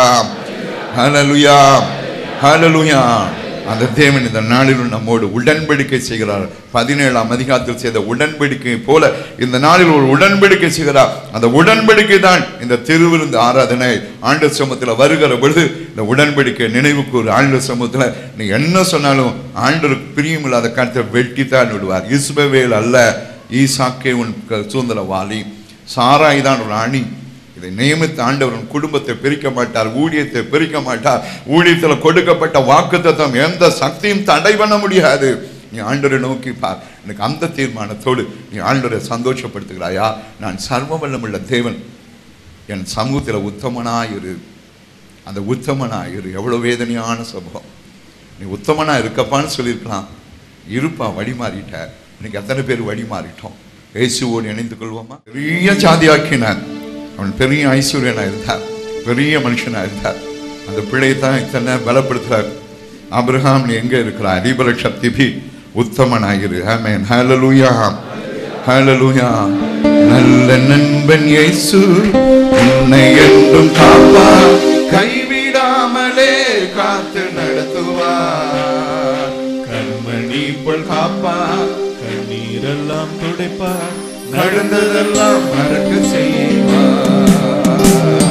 S2: ஹalleluya ஹalleluya அந்த தேவன் இந்த நாளிலும் நம்மோடு உடன்படிக்கை செய்கிறார் பதினேழாம் அதிகாரத்தில் செய்த உடன்படிக்கை போல இந்த நாளில் ஒரு உடன்படிக்கை செய்கிறார் அந்த உடன்படிக்கை தான் இந்த திருவிருந்து ஆராதனை ஆண்டு சமூகத்தில் வருகிற பொழுது இந்த உடன்படிக்கை நினைவுக்கு ஒரு ஆண்டு சமூகத்தில் நீ என்ன சொன்னாலும் ஆண்டருக்கு பிரியமில்லாத கருத்தை வெட்டித்தான் விடுவார் இஸ்பவேல் அல்ல ஈசாக்கே உன் க- சுதந்திரவாளி சாராய் தான் ராணி இதை நியமித்த ஆண்டவர் உன் குடும்பத்தை பிரிக்க மாட்டார் ஊழியத்தை பிரிக்க மாட்டார் ஊழியத்தில் கொடுக்கப்பட்ட வாக்குத்தத்தம் எந்த சக்தியும் தடை பண்ண முடியாது நீ ஆண்டவரை நோக்கி பார் எனக்கு அந்த தீர்மானத்தோடு நீ ஆண்டவரை சந்தோஷப்படுத்துகிறாயா நான் சர்வ வல்லமுள்ள தேவன் என் சமூகத்தில் உத்தமனாயிரு அந்த உத்தமனாயிரு எவ்வளவு வேதனையான சம்பவம் நீ உத்தமனா இருக்கப்பான்னு சொல்லியிருக்கலாம் இருப்பா வழி மாறிட்ட இன்னைக்கு எத்தனை பேர் வழி மாறிட்டோம் இயேசுவோடு இணைந்து கொள்வோமா பெரிய ஜாதியாக்கினார் அவன் பெரிய ஐஸ்வர்யனா இருந்தார் பெரிய மனுஷனா இருந்தார் அந்த பிள்ளை தான் இத்தனை பலப்படுத்துறார் அபிரகாம் நீ எங்க இருக்கிறாய் அதிபல சக்தி உத்தமனாயிரு ஆமென் ஹalleluya ஹalleluya நல்ல நண்பன் இயேசு உன்னை என்றும் காப்பா கைவிடாமலே காத்து நடத்துவார் கண்மணி போல் காப்பா
S3: கண்ணீரெல்லாம் துடைப்பார்
S2: நடந்ததெல்லாம் மறக்க செய்வார்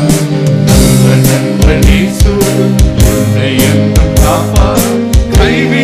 S2: நல்ல நண்பன் இயேசு உன்னை என்றும் காப்பார் கைவிடாமலே